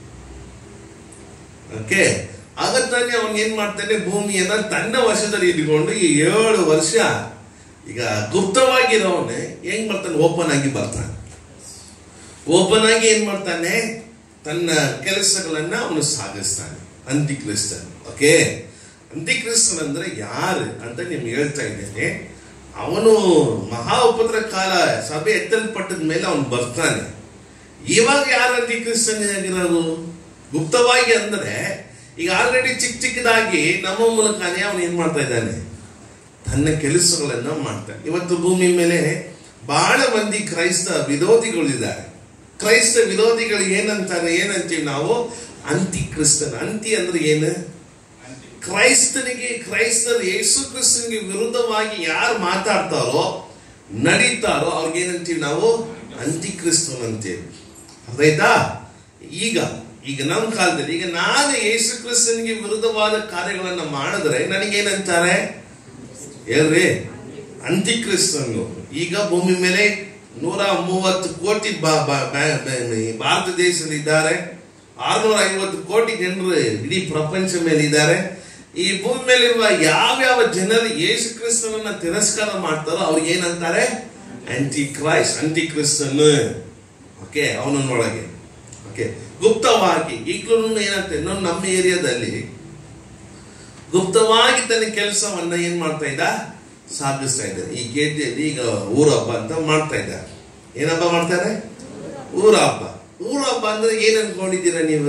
Speaker 1: ಓಕೆ ಆಗ ತಾನೇ ಅವನ್ ಏನ್ ಮಾಡ್ತಾನೆ ಭೂಮಿಯನ್ನ ತನ್ನ ವಶದಲ್ಲಿ ಇಟ್ಕೊಂಡು ಈ ಏಳು ವರ್ಷ ಈಗ ಗುಪ್ತವಾಗಿರೋವನೇ ಹೆಂಗ್ ಬರ್ತಾನೆ ಓಪನ್ ಆಗಿ ಬರ್ತಾನೆ ಓಪನ್ ಆಗಿ ಏನ್ ಮಾಡ್ತಾನೆ ತನ್ನ ಕೆಲಸಗಳನ್ನ ಅವನು ಸಾಗಿಸ್ತಾನೆ ಅಂತಿಕ್ರಿಸ್ತನ್ ಓಕೆ ಅಂತಿಕ್ರಿಸ್ತನ್ ಅಂದ್ರೆ ಯಾರು ಅಂತ ನಿಮ್ಗೆ ಹೇಳ್ತಾ ಇದ್ದೇನೆ ಅವನು ಮಹಾ ಉಪದ್ರ ಕಾಲ ಸಭೆ ಎತ್ತಲ್ಪಟ್ಟದ ಮೇಲೆ ಅವನು ಬರ್ತಾನೆ ಇವಾಗ ಯಾರು ಅಂತಿಕ್ರಿಸ್ತನ್ ಆಗಿರೋದು ಗುಪ್ತವಾಗಿ ಅಂದ್ರೆ ಈಗ ಆಲ್ರೆಡಿ ಚಿಕ್ಕ ಚಿಕ್ಕದಾಗಿ ನಮ್ಮ ಮೂಲಕನೇ ಅವನು ಏನ್ ಮಾಡ್ತಾ ಇದ್ದಾನೆ ತನ್ನ ಕೆಲಸಗಳನ್ನ ಮಾಡ್ತಾನೆ ಇವತ್ತು ಭೂಮಿ ಮೇಲೆ ಬಹಳ ಮಂದಿ ಕ್ರೈಸ್ತ ವಿರೋಧಿಗಳಿದ್ದಾರೆ ಕ್ರೈಸ್ತ ವಿರೋಧಿಗಳು ಏನಂತಾರೆ ಏನಂತೀವಿ ನಾವು ಅಂತಿ ಕ್ರಿಸ್ತನ ಅಂತಿ ಅಂದ್ರೆ ಏನು ಕ್ರೈಸ್ತನಿಗೆ ಕ್ರೈಸ್ತರು ಯೇಸು ಕ್ರಿಸ್ತನಿಗೆ ವಿರುದ್ಧವಾಗಿ ಯಾರು ಮಾತಾಡ್ತಾರೋ ನಡೀತಾರೋ ಅವ್ರಿಗೆ ಏನಂತೀವಿ ನಾವು ಅಂತಿ ಕ್ರಿಸ್ತನ್ ಅಂತೇವಿ ಅರ್ಧಾಯ್ತಾ ಈಗ ಈಗ ನಮ್ಮ ಕಾಲದಲ್ಲಿ ಈಗ ನಾನು ಯೇಸು ಕ್ರಿಸ್ತನಿಗೆ ವಿರುದ್ಧವಾದ ಕಾರ್ಯಗಳನ್ನ ಮಾಡಿದ್ರೆ ನನಗೇನಂತಾರೆ ಹೇಳ್ರಿ ಅಂತಿಕ್ರಿಸ್ತನು ಈಗ ಭೂಮಿ ಮೇಲೆ ನೂರ ಮೂವತ್ತು ಕೋಟಿ ಬಾ- ಬಾ- ಬಾ- ಬಾ- ಭಾರತ ದೇಶದಲ್ಲಿ ಇದ್ದಾರೆ ಆರ್ನೂರ ಐವತ್ತು ಕೋಟಿ ಜನರು ಇಡೀ ಪ್ರಪಂಚ ಮೇಲೆ ಇದ್ದಾರೆ ಈ ಭೂಮಿ ಮೇಲಿರುವ ಯಾವ್ಯಾವ ಜನರು ಯೇಸು ಕ್ರಿಸ್ತನನ್ನ ತಿರಸ್ಕಾರ ಮಾಡ್ತಾರೋ ಅವ್ರಿಗೆ ಏನಂತಾರೆ ಆಂಟಿ ಕ್ರೈಸ್ಟ್ ಅಂಟಿ ಕ್ರಿಸ್ತನ್ ಓಕೆ ಅವನನ್ನೊಳಗೆ ಓಕೆ ಗುಪ್ತವಾಗಿ ಈಗಲೂ ಏನಾಗ್ತದೆ ನಮ್ಮ ನಮ್ಮ ಏರಿಯಾದಲ್ಲಿ ಗುಪ್ತವಾಗಿ ತನ್ನ ಕೆಲಸವನ್ನ ಏನ್ ಮಾಡ್ತಾ ಇದ್ದ ಸಾಗಿಸ್ತಾ ಇದ್ದಾರೆ ಈ ಗೇಟಿಯಲ್ಲಿ ಈಗ ಊರ ಹಬ್ಬ ಅಂತ ಮಾಡ್ತಾ ಇದ್ದಾರೆ ಏನ್ ಹಬ್ಬ ಮಾಡ್ತಾರೆ ಊರ ಹಬ್ಬ ಊರ ಹಬ್ಬ ಅಂದ್ರೆ ಏನ್ ಅನ್ಕೊಂಡಿದ್ದೀರಾ ನೀವು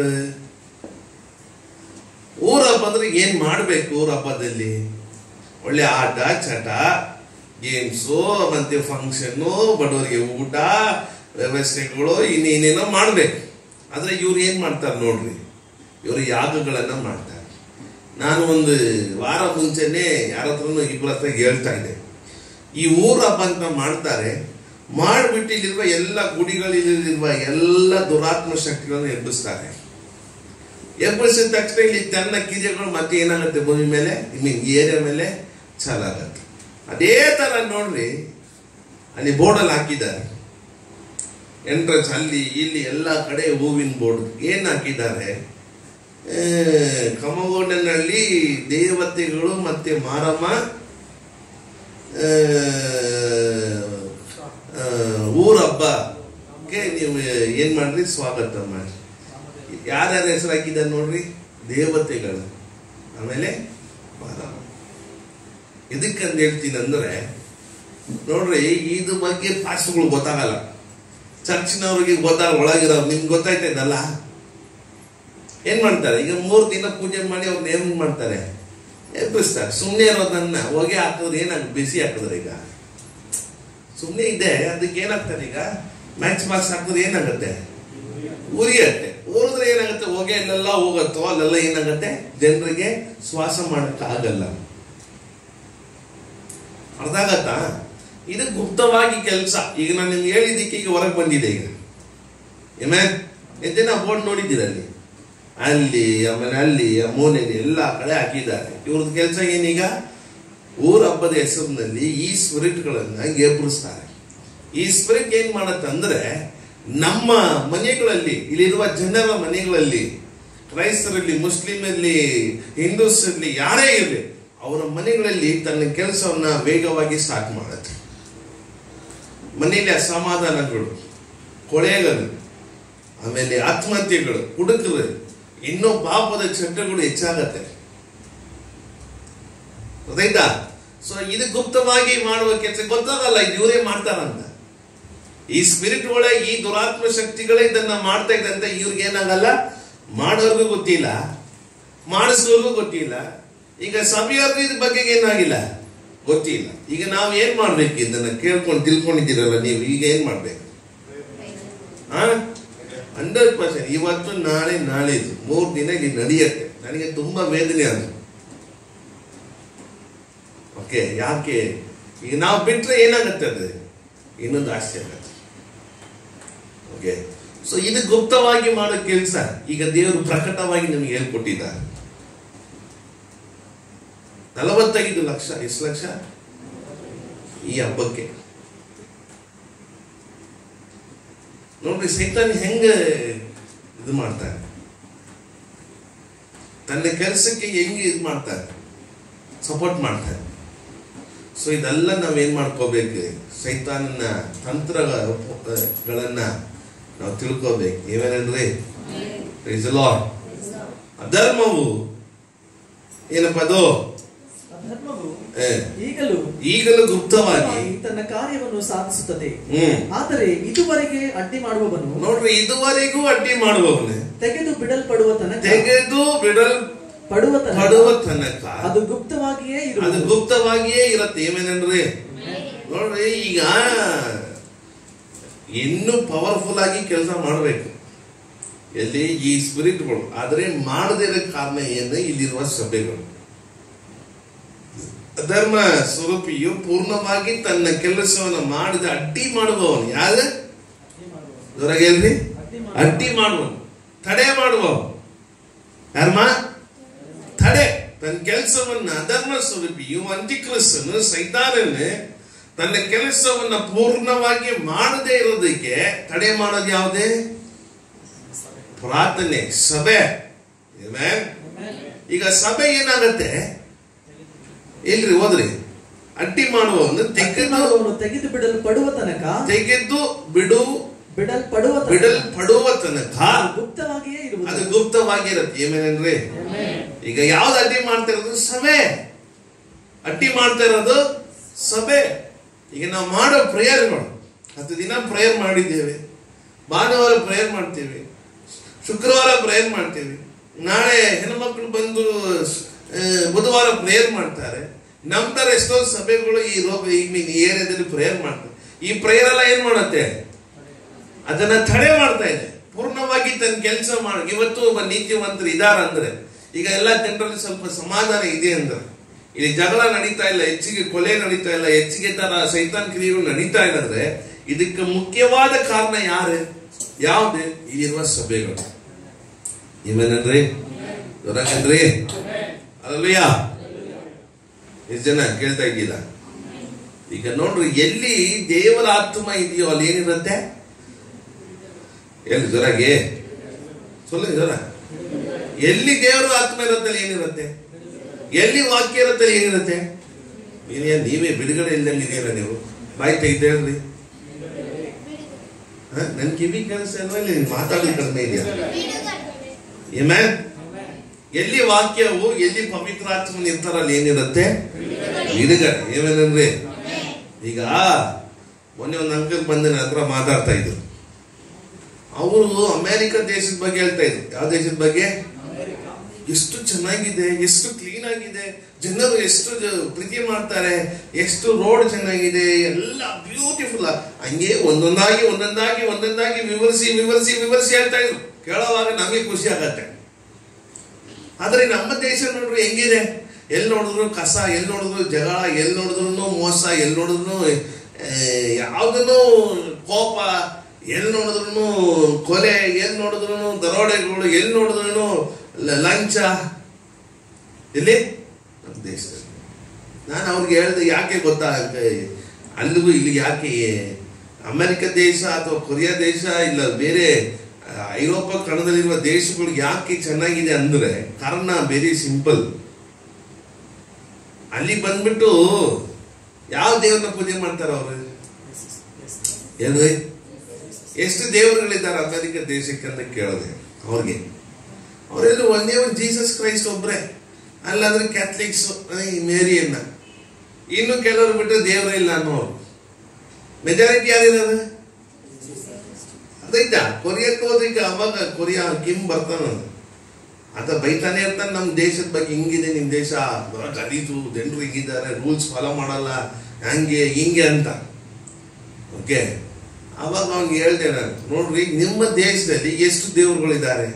Speaker 1: ಊರ ಹಬ್ಬ ಅಂದ್ರೆ ಏನ್ ಮಾಡ್ಬೇಕು ಊರ ಹಬ್ಬದಲ್ಲಿ ಒಳ್ಳೆ ಆಟ ಚಟ ಗೇಮ್ಸು ಮತ್ತೆ ಫಂಕ್ಷನ್ನು ಬಡವರಿಗೆ ಊಟ ವ್ಯವಸ್ಥೆಗಳು ಇನ್ನೇನೇನೋ ಮಾಡ್ಬೇಕು ಆದ್ರೆ ಇವ್ರು ಏನ್ ಮಾಡ್ತಾರೆ ನೋಡ್ರಿ ಇವರು ಯಾಗಗಳನ್ನ ಮಾಡ್ತಾರೆ ನಾನು ಒಂದು ವಾರ ಮುಂಚೆನೆ ಯಾರ ಹತ್ರನೂ ಇಬ್ಬರ ಹತ್ರ ಹೇಳ್ತಾ ಇದ್ದೆ ಈ ಊರ ಹಬ್ಬ ಅಂತ ಮಾಡ್ತಾರೆ ಮಾಡ್ಬಿಟ್ಟು ಇಲ್ಲಿರುವ ಎಲ್ಲ ಗುಡಿಗಳಲ್ಲಿರುವ ಎಲ್ಲ ದುರಾತ್ಮ ಶಕ್ತಿಗಳನ್ನು ಎಬ್ಬಿಸ್ತಾರೆ ಎಬ್ಬರಿಸಿದ ತಕ್ಷಣ ಇಲ್ಲಿ ತನ್ನ ಕಿರಿಯಗಳು ಮತ್ತೆ ಏನಾಗುತ್ತೆ ಭೂಮಿ ಮೇಲೆ ಐ ಮೀನ್ ಏರಿಯಾ ಮೇಲೆ ಚಾಲಾಗತ್ತೆ ಅದೇ ತರ ನೋಡ್ರಿ ಅಲ್ಲಿ ಬೋರ್ಡಲ್ಲಿ ಹಾಕಿದ್ದಾರೆ ಎಂಟ್ರೆನ್ಸ್ ಅಲ್ಲಿ ಇಲ್ಲಿ ಎಲ್ಲ ಕಡೆ ಹೂವಿನ ಬೋರ್ಡ್ ಏನ್ ಹಾಕಿದ್ದಾರೆ ಆ, ಕಮಗೋಡನಲ್ಲಿ ದೇವತೆಗಳು ಮತ್ತೆ ಮಾರಮ್ಮ ಆ, ಆ, ಊರ ಹಬ್ಬಕ್ಕೆ ನೀವು ಏನ್ ಮಾಡ್ರಿ ಸ್ವಾಗತ ಮಾಡಿ ಯಾರ್ಯಾರ ಹೆಸರು ಹಾಕಿದ್ದಾರೆ ನೋಡ್ರಿ ದೇವತೆಗಳು ಆಮೇಲೆ ಮಾರಮ್ಮ ಇದಕ್ಕಂತ ಹೇಳ್ತೀನಿ ಅಂದ್ರೆ ನೋಡ್ರಿ ಇದು ಬಗ್ಗೆ ಪಾಸ್ಟ್ಗಳು ಗೊತ್ತಾಗಲ್ಲ ಚರ್ಚ್ನವ್ರಿಗೆ ಗೊತ್ತಾಗ ಒಳಗಿರೋ ನಿಮ್ಗೆ ಗೊತ್ತಾಯ್ತದಲ್ಲ ಏನ್ ಮಾಡ್ತಾರೆ ಈಗ ಮೂರ್ ದಿನ ಪೂಜೆ ಮಾಡಿ ಅವ್ರನ್ನ ಏನ್ ಮಾಡ್ತಾರೆ ಎಬ್ಬಿಸ್ತಾರೆ ಸುಮ್ಮನೆ ಇರೋದನ್ನ ಹೊಗೆ ಹಾಕಿದ್ರೆ ಏನಾಗ ಬಿಸಿ ಹಾಕಿದ್ರೆ ಈಗ ಸುಮ್ಮನೆ ಇದೆ ಅದಕ್ಕೆ ಏನಾಗ್ತಾರೆ ಈಗ ಮ್ಯಾಚ್ ಬಾಕ್ಸ್ ಹಾಕಿದ್ರೆ ಏನಾಗುತ್ತೆ ಉರಿಯತ್ತೆ ಊರಿದ್ರೆ ಏನಾಗುತ್ತೆ ಹೊಗೆ ಅಲ್ಲೆಲ್ಲ ಹೋಗತ್ತೋ ಅಲ್ಲೆಲ್ಲ ಏನಾಗುತ್ತೆ ಜನರಿಗೆ ಶ್ವಾಸ ಮಾಡಕ್ ಆಗಲ್ಲ ಅರ್ಥ ಆಗತ್ತಾ ಇದು ಗುಪ್ತವಾಗಿ ಕೆಲಸ ಈಗ ನಾನು ನಿಮ್ಗೆ ಹೇಳಿದ್ದಕ್ಕೆ ಈಗ ಹೊರಗೆ ಬಂದಿದೆ ಈಗ ಏಮೇ ಎದ್ದೇನ ಬೋರ್ಡ್ ನೋಡಿದ್ದೀರ ಅಲ್ಲಿ ಅಲ್ಲಿ ಆಮೇಲೆ ಅಲ್ಲಿ ಆ ಮೂಲೆಯಲ್ಲಿ ಎಲ್ಲ ಕಡೆ ಹಾಕಿದ್ದಾರೆ ಇವ್ರದ್ದು ಕೆಲಸ ಏನೀಗ ಊರ ಹಬ್ಬದ ಹೆಸರಿನಲ್ಲಿ ಈ ಸ್ಪಿರಿಟ್ಗಳನ್ನ ಎಬ್ಬರಿಸ್ತಾರೆ ಈ ಸ್ಪಿರಿಟ್ ಏನ್ ಮಾಡತ್ತಂದ್ರೆ ನಮ್ಮ ಮನೆಗಳಲ್ಲಿ ಇಲ್ಲಿರುವ ಜನರ ಮನೆಗಳಲ್ಲಿ ಕ್ರೈಸ್ತರಲ್ಲಿ ಮುಸ್ಲಿಮಲ್ಲಿ ಹಿಂದೂಸ್ ಇರಲಿ ಯಾರೇ ಇರಲಿ ಅವರ ಮನೆಗಳಲ್ಲಿ ತನ್ನ ಕೆಲಸವನ್ನ ವೇಗವಾಗಿ ಸ್ಟಾರ್ಟ್ ಮಾಡುತ್ತೆ ಮನೆಯಲ್ಲಿ ಅಸಮಾಧಾನಗಳು ಕೊಳೆಗಳು ಆಮೇಲೆ ಆತ್ಮಹತ್ಯೆಗಳು ಹುಡುಕರು ಇನ್ನೂ ಪಾಪದ ಚಟಗಳು ಹೆಚ್ಚಾಗತ್ತೆ ಗೊತ್ತಾಯ್ತಾ ಸೊ ಇದು ಗುಪ್ತವಾಗಿ ಮಾಡುವ ಕೆಲಸ ಗೊತ್ತಾಗಲ್ಲ ಇದು ಇವರೇ ಮಾಡ್ತಾರಂತ ಈ ಸ್ಪಿರಿಟ್ ಒಳ ಈ ದುರಾತ್ಮ ಶಕ್ತಿಗಳೇ ಇದನ್ನ ಮಾಡ್ತಾ ಇದ್ದಂತ ಇವ್ರಿಗೆ ಏನಾಗಲ್ಲ ಮಾಡೋರ್ಗೂ ಗೊತ್ತಿಲ್ಲ ಮಾಡಿಸೋರ್ಗೂ ಗೊತ್ತಿಲ್ಲ ಈಗ ಸಭೆಯವ್ರಿಗೂ ಇದ್ರ ಬಗ್ಗೆ ಏನಾಗಿಲ್ಲ ಗೊತ್ತಿಲ್ಲ ಈಗ ನಾವು ಏನ್ ಮಾಡ್ಬೇಕು ಇದನ್ನ ಕೇಳ್ಕೊಂಡು ತಿಳ್ಕೊಂಡಿದ್ದೀರಲ್ಲ ನೀವು ಈಗ ಏನ್ ಮಾಡ್ಬೇಕು ಹಂಡ್ರೆಡ್ ಪರ್ಸೆಂಟ್ ಇವತ್ತು ನಾಳೆ ನಾಳಿದ್ದು ಮೂರು ದಿನ ಇಲ್ಲಿ ನಡೆಯುತ್ತೆ ನನಗೆ ತುಂಬಾ ವೇದನೆ ಅದು ಓಕೆ ಯಾಕೆ ಈಗ ನಾವು ಬಿಟ್ರೆ ಏನಾಗುತ್ತೆ ಅದು ಇನ್ನೊಂದು ಜಾಸ್ತಿ ಆಗುತ್ತೆ ಓಕೆ ಸೊ ಇದು ಗುಪ್ತವಾಗಿ ಮಾಡೋ ಕೆಲಸ ಈಗ ದೇವರು ಪ್ರಕಟವಾಗಿ ನಿಮಗೆ ಹೇಳ್ಕೊಟ್ಟಿದ್ದಾರೆ ನಲವತ್ತೈದು ಲಕ್ಷ ಎಷ್ಟು ಲಕ್ಷ ಈ ಹಬ್ಬಕ್ಕೆ ನೋಡ್ರಿ ಸೈತಾನ್ ಹೆಂಗ ಇದು ಮಾಡ್ತಾನೆ ತನ್ನ ಕೆಲಸಕ್ಕೆ ಹೆಂಗೆ ಇದು ಮಾಡ್ತಾರೆ ಸಪೋರ್ಟ್ ಮಾಡ್ತಾರೆ ಸೊ ಇದೆಲ್ಲ ನಾವೇನ್ ಮಾಡ್ಕೋಬೇಕು ಸೈತಾನನ ತಂತ್ರಗಳನ್ನ ನಾವು ತಿಳ್ಕೋಬೇಕು ನೀವೇನಂದ್ರಿ Praise the Lord. ಅಧರ್ಮವು ಏನಪ್ಪ ಅದು
Speaker 2: ಅಧರ್ಮವು
Speaker 1: ಏ,
Speaker 2: ಈಗಲೂ
Speaker 1: ಈಗಲೂ ಗುಪ್ತವಾಗಿ
Speaker 2: ತನ್ನ ಕಾರ್ಯವನ್ನು ಸಾಧಿಸುತ್ತದೆ
Speaker 1: ಹ್ಮ್
Speaker 2: ಆದರೆ ಇದುವರೆಗೆ ಅಡ್ಡಿ ಮಾಡುವವನು
Speaker 1: ನೋಡ್ರಿ ಇದುವರೆಗೂ ಅಡ್ಡಿ ಮಾಡುವವನು
Speaker 2: ತೆಗೆದು ಬಿಡಲ್ಪಡುವ ತನಕ
Speaker 1: ತೆಗೆದು ಬಿಡಲ್
Speaker 2: ಪಡುವ ತನಕ
Speaker 1: ಪಡುವ ತನಕ
Speaker 2: ಅದು ಗುಪ್ತವಾಗಿಯೇ
Speaker 1: ಅದು
Speaker 2: ಇರುವುದು
Speaker 1: ಗುಪ್ತವಾಗಿಯೇ ಇರತ್ತೆ ಏನೇನನ್ರಿ ನೋಡ್ರಿ ಈಗ ಇನ್ನೂ ಪವರ್ಫುಲ್ ಆಗಿ ಕೆಲಸ ಮಾಡಬೇಕು ಎಲ್ಲಿ ಈ ಸ್ಪಿರಿಟ್ಗಳು ಆದ್ರೆ ಮಾಡದೇ ಇರೋ ಕಾರಣ ಏನು ಇಲ್ಲಿರುವ ಸಭೆಗಳು ಧರ್ಮ ಸ್ವರೂಪಿಯು ಪೂರ್ಣವಾಗಿ ತನ್ನ ಕೆಲಸವನ್ನು ಮಾಡಿದ ಅಡ್ಡಿ ಮಾಡುವವನು ಯಾರು ಹೊರಗೆಲ್ರಿ ಅಡ್ಡಿ ಮಾಡುವನು ತಡೆ ಮಾಡುವವನು ಯಾರಮ್ಮ ತಡೆ ತನ್ನ ಕೆಲಸವನ್ನ ಅಧರ್ಮ ಸ್ವರೂಪಿಯು ಅಂಟಿಕ್ರಿಸ್ತನು ಸೈತಾನನ್ನು ತನ್ನ ಕೆಲಸವನ್ನ ಪೂರ್ಣವಾಗಿ ಮಾಡದೇ ಇರೋದಕ್ಕೆ ತಡೆ ಮಾಡೋದು ಯಾವುದೇ ಪ್ರಾರ್ಥನೆ ಸಭೆ Amen? ಈಗ ಸಭೆ ಏನಾಗತ್ತೆ ಇಲ್ರಿ ಹೋದ್ರಿ ಅಡ್ಡಿ ಮಾಡುವವನು
Speaker 2: ಅಡ್ಡಿ
Speaker 1: ತೆಗೆದು
Speaker 2: ಮಾಡುವವನು ತೆಗೆದು ಬಿಡಲ್ಪಡುವ ತನಕ
Speaker 1: ತೆಗೆದು ಬಿಡು
Speaker 2: ಬಿಡಲ್ಪಡುವ ತನಕ
Speaker 1: ಬಿಡಲ್ಪಡುವ ತನಕ
Speaker 2: ಅದು ಗುಪ್ತವಾಗಿಯೇ
Speaker 1: ಅದು
Speaker 2: ಇರುವುದು
Speaker 1: ಗುಪ್ತವಾಗಿರತ್ತೆ ಏನೇನ್ರಿ ಈಗ ಯಾವ್ದು ಅಡ್ಡಿ ಮಾಡ್ತಾ ಇರೋದು ಸಭೆ ಅಡ್ಡಿ ಮಾಡ್ತಾ ಇರೋದು ಸಭೆ ಈಗ ನಾವು ಮಾಡೋ ಪ್ರೇಯರ್ಗಳು ಹತ್ತು ದಿನ ಪ್ರೇಯರ್ ಮಾಡಿದ್ದೇವೆ ಭಾನುವಾರ ಪ್ರೇಯರ್ ಮಾಡ್ತೇವೆ ಶುಕ್ರವಾರ ಪ್ರೇಯರ್ ಮಾಡ್ತೇವೆ ನಾಳೆ ಹೆಣ್ಮಕ್ಳು ಬಂದು ಆ, ಬುಧವಾರ ಪ್ರೇಯರ್ ಮಾಡ್ತಾರೆ ನಂತರ ಎಷ್ಟೋ ಸಭೆಗಳು ಈ ರೋಗ ಈ ಮೀನ್ ಈ ಏರಿಯಾದಲ್ಲಿ ಪ್ರೇಯರ್ ಮಾಡ್ತಾರೆ ಈ ಪ್ರೇಯರ್ ಎಲ್ಲ ಏನ್ ಮಾಡುತ್ತೆ ಅದನ್ನ ತಡೆ ಮಾಡ್ತಾ ಇದೆ ಪೂರ್ಣವಾಗಿ ತನ್ನ ಕೆಲಸ ಮಾಡ ಇವತ್ತು ಒಬ್ಬ ನೀತಿವಂತರು ಇದಾರ ಅಂದ್ರೆ ಈಗ ಎಲ್ಲ ಜನರಲ್ಲಿ ಸ್ವಲ್ಪ ಸಮಾಧಾನ ಇದೆ ಅಂದ್ರೆ ಇಲ್ಲಿ ಜಗಳ ನಡೀತಾ ಇಲ್ಲ ಹೆಚ್ಚಿಗೆ ಕೊಲೆ ನಡೀತಾ ಇಲ್ಲ ಹೆಚ್ಚಿಗೆ ತರ ಸೈತಾನ್ ಕ್ರಿಯೆಗಳು ನಡೀತಾ ಇಲ್ಲ ಅಂದ್ರೆ ಇದಕ್ಕೆ ಮುಖ್ಯವಾದ ಕಾರಣ ಯಾರು ಯಾವ್ದು ಇಲ್ಲಿರುವ ಸಭೆಗಳು ಇವೇನನ್ರಿ ದೊರಕನ್ರಿ ಅಲ್ವಯ್ಯ ಎಷ್ಟು ಜನ ಕೇಳ್ತಾ ಇದ್ದಿಲ್ಲ ಈಗ ನೋಡ್ರಿ ಎಲ್ಲಿ ದೇವರ ಆತ್ಮ ಇದೆಯೋ ಅಲ್ಲಿ ಏನಿರುತ್ತೆ ಎಲ್ಲಿ ಜೊರಗೆ ಸೊಲ್ಲ ಜೊರ ಎಲ್ಲಿ ದೇವರ ಆತ್ಮ ಇರುತ್ತೆ ಅಲ್ಲಿ ಏನಿರುತ್ತೆ ಎಲ್ಲಿ ವಾಕ್ಯ ಇರುತ್ತೆ ಅಲ್ಲಿ ಏನಿರುತ್ತೆ ನೀನೇ ನೀವೇ ಬಿಡುಗಡೆ ಇಲ್ದಂಗೆ ಇದೆಯಲ್ಲ ನೀವು ಬಾಯಿ ತೆಗೆದು ಹೇಳ್ರಿ ಹ? ನನ್ ಕಿವಿ ಕೆಲಸ ಇಲ್ವಾ ಇಲ್ಲ ನೀನ್ ಮಾತಾಡೋದು ಕಡಿಮೆ ಇದೆಯಾ ಏಮೇ ಎಲ್ಲಿ ವಾಕ್ಯವು ಎಲ್ಲಿ ಪವಿತ್ರ ಆತ್ಮನ ಇರ್ತಾರ ಅಲ್ಲಿ ಏನಿರುತ್ತೆ ಬಿಡುಗಡೆ ಏನೇನಂದ್ರೆ ಈಗ ಮೊನ್ನೆ ಒಂದು ಅಂಕಲ್ ಬಂದ ನನ್ನ ಹತ್ರ ಮಾತಾಡ್ತಾ ಇದ್ರು ಅವರು ಅಮೆರಿಕ ದೇಶದ ಬಗ್ಗೆ ಹೇಳ್ತಾ ಇದ್ರು ಯಾವ ದೇಶದ ಬಗ್ಗೆ ಎಷ್ಟು ಚೆನ್ನಾಗಿದೆ ಎಷ್ಟು ಕ್ಲೀನ್ ಆಗಿದೆ ಜನರು ಎಷ್ಟು ಜ- ಪ್ರೀತಿ ಮಾಡ್ತಾರೆ ಎಷ್ಟು ರೋಡ್ ಚೆನ್ನಾಗಿದೆ ಎಲ್ಲ ಬ್ಯೂಟಿಫುಲ್ ಹಂಗೆ ಒಂದೊಂದಾಗಿ ಒಂದೊಂದಾಗಿ ಒಂದೊಂದಾಗಿ ವಿವರಿಸಿ ವಿವರಿಸಿ ವಿವರಿಸಿ ಹೇಳ್ತಾ ಇದ್ರು ಕೇಳೋವಾಗ ನಮಗೆ ಖುಷಿ ಆಗತ್ತೆ ಆದ್ರೆ ನಮ್ಮ ದೇಶ ನೋಡ್ರಿ ಹೆಂಗಿದೆ ಎಲ್ಲಿ ನೋಡಿದ್ರು ಕಸ ಎಲ್ಲಿ ನೋಡಿದ್ರು ಜಗಳ ಎಲ್ಲಿ ನೋಡಿದ್ರು ಮೋಸ ಎಲ್ಲಿ ನೋಡಿದ್ರು ಯಾವ್ದನ್ನು ಕೋಪ ಎಲ್ಲಿ ನೋಡಿದ್ರು ಕೊಲೆ ಎಲ್ಲಿ ನೋಡಿದ್ರು ದರೋಡೆಗಳು ಎಲ್ಲಿ ನೋಡಿದ್ರು ಲಂಚ ಎಲ್ಲಿ ನಮ್ಮ ದೇಶದಲ್ಲಿ ನಾನು ಅವ್ರಿಗೆ ಹೇಳಿದೆ ಯಾಕೆ ಗೊತ್ತಾ ಅಂತ ಅಲ್ಲಿಗೂ ಇಲ್ಲಿ ಯಾಕೆ ಅಮೆರಿಕ ದೇಶ ಅಥವಾ ಕೊರಿಯಾ ದೇಶ ಇಲ್ಲ ಬೇರೆ ಆ, ಐರೋಪ ಕಣದಲ್ಲಿರುವ ದೇಶಗಳು ಯಾಕೆ ಚೆನ್ನಾಗಿದೆ ಅಂದ್ರೆ ಕಾರಣ ವೆರಿ ಸಿಂಪಲ್ ಅಲ್ಲಿ ಬಂದ್ಬಿಟ್ಟು ಯಾವ ದೇವ್ರನ್ನ ಪೂಜೆ ಮಾಡ್ತಾರ ಅವರು ಏನ್ರಿ ಎಷ್ಟು ದೇವರುಗಳಿದ್ದಾರೆ ಅಮೆರಿಕ ದೇಶಕ್ಕೆ ಅಂತ ಕೇಳಿದೆ ಅವ್ರಿಗೆ ಅವರೆಲ್ಲ ಒಂದೇ ಒಂದು ಜೀಸಸ್ ಕ್ರೈಸ್ಟ್ ಒಬ್ರೆ ಅಲ್ಲಾಂದ್ರೆ ಕ್ಯಾಥಲಿಕ್ಸ್ ಈ ಮೇರಿಯನ್ನ ಇನ್ನು ಕೆಲವರು ಬಿಟ್ಟರೆ ದೇವರೇ ಇಲ್ಲ ಅನ್ನೋರು ಮೆಜಾರಿಟಿ ಯಾರಿದ್ದಾರೆ ಅದೈತ ಕೊರಿಯಕ್ಕೆ ಹೋದ್ರೆ ಈಗ ಅವಾಗ ಕೊರಿಯಾ ಕಿಮ್ ಬರ್ತಾನ ಆತ ಬೈತಾನೆ ಇರ್ತಾನೆ ನಮ್ಮ ದೇಶದ ಬಗ್ಗೆ ಹಿಂಗಿದೆ ನಿಮ್ ದೇಶ ಬಹಳ ಗಲೀಜು ಜನರು ಹಿಂಗಿದ್ದಾರೆ ರೂಲ್ಸ್ ಫಾಲೋ ಮಾಡಲ್ಲ ಹಂಗೆ ಹಿಂಗೆ ಅಂತ ಓಕೆ ಅವಾಗ ಅವ್ನಿಗೆ ಹೇಳ್ದೆ ನಾನು ನೋಡ್ರಿ ನಿಮ್ಮ ದೇಶದಲ್ಲಿ ಎಷ್ಟು ದೇವರುಗಳಿದ್ದಾರೆ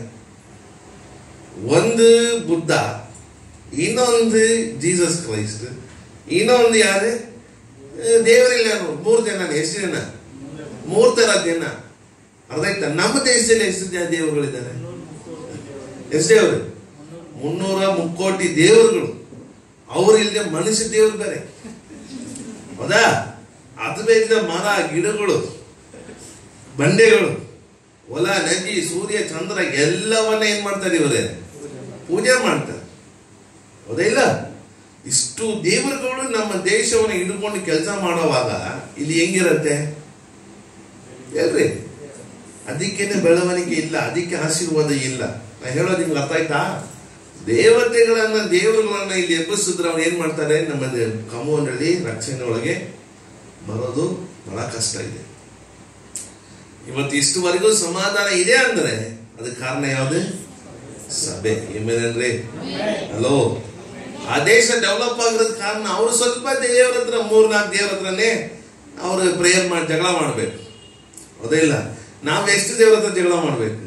Speaker 1: ಒಂದು ಬುದ್ಧ ಇನ್ನೊಂದು ಜೀಸಸ್ ಕ್ರೈಸ್ಟ್ ಇನ್ನೊಂದು ಯಾರು ಆ, ದೇವರಿಲ್ಲ ಅನ್ನೋರು. ಮೂರು ಜನ ಎಷ್ಟು ಜನ ಮೂರ್ ತರ ಜನ ಅರ್ಥ ಆಯ್ತಾ ನಮ್ಮ ದೇಶದಲ್ಲಿ ಎಷ್ಟು ಜನ ದೇವರುಗಳಿದ್ದಾರೆ ಎಷ್ಟು ದೇವರು ಮುನ್ನೂರ ಮುಕ್ಕೋಟಿ ದೇವರುಗಳು ಅವ್ರು ಇಲ್ಲದೆ ಮನುಷ್ಯ ದೇವರು ಬೇರೆ ಹೌದಾ ಅದು ಬೇಕಿದ ಮರ ಗಿಡಗಳು ಬಂಡೆಗಳು ಹೊಲ ನದಿ ಸೂರ್ಯ ಚಂದ್ರ ಎಲ್ಲವನ್ನ ಏನ್ ಮಾಡ್ತಾರೆ ಇವರೇ ಪೂಜೆ ಮಾಡ್ತಾರೆ ಹೌದಾ ಇಲ್ಲ ಇಷ್ಟು ದೇವರುಗಳು ನಮ್ಮ ದೇಶವನ್ನು ಹಿಡ್ಕೊಂಡು ಕೆಲಸ ಮಾಡುವಾಗ ಇಲ್ಲಿ ಹೆಂಗಿರತ್ತೆ ಹೇಳ್ರಿ ಅದಕ್ಕೇನೆ ಬೆಳವಣಿಗೆ ಇಲ್ಲ ಅದಕ್ಕೆ ಆಶೀರ್ವಾದ ಇಲ್ಲ ನಾ ಹೇಳೋದು ನಿಮ್ಗೆ ಅರ್ಥ ಆಯ್ತಾ ದೇವತೆಗಳನ್ನ ದೇವರುಗಳನ್ನ ಇಲ್ಲಿ ಎಬ್ಬಿಸಿದ್ರೆ ಅವ್ರು ಏನ್ ಮಾಡ್ತಾರೆ ನಮ್ಮ ಕಮೋನಲ್ಲಿ ರಕ್ಷಣೆ ಒಳಗೆ ಬರೋದು ಬಹಳ ಕಷ್ಟ ಇದೆ ಇವತ್ತು ಇಷ್ಟುವರೆಗೂ ಸಮಾಧಾನ ಇದೆ ಅಂದ್ರೆ ಅದಕ್ಕೆ ಕಾರಣ ಯಾವುದು ಸಭೆ ಏನೇನ್ರಿ ಹಲೋ ಆ ದೇಶ ಡೆವಲಪ್ ಆಗಿರೋದ್ ಕಾರಣ ಅವರು ಸ್ವಲ್ಪ ದೇವರ ಹತ್ರ ಮೂರ್ನಾಲ್ಕು ದೇವರ ಹತ್ರನೇ ಅವರು ಪ್ರೇಯರ್ ಮಾಡಿ ಜಗಳ ಮಾಡ್ಬೇಕು ಹೌದಾ ಇಲ್ಲ ನಾವು ಎಷ್ಟು ದೇವರ ಹತ್ರ ಜಗಳ ಮಾಡ್ಬೇಕು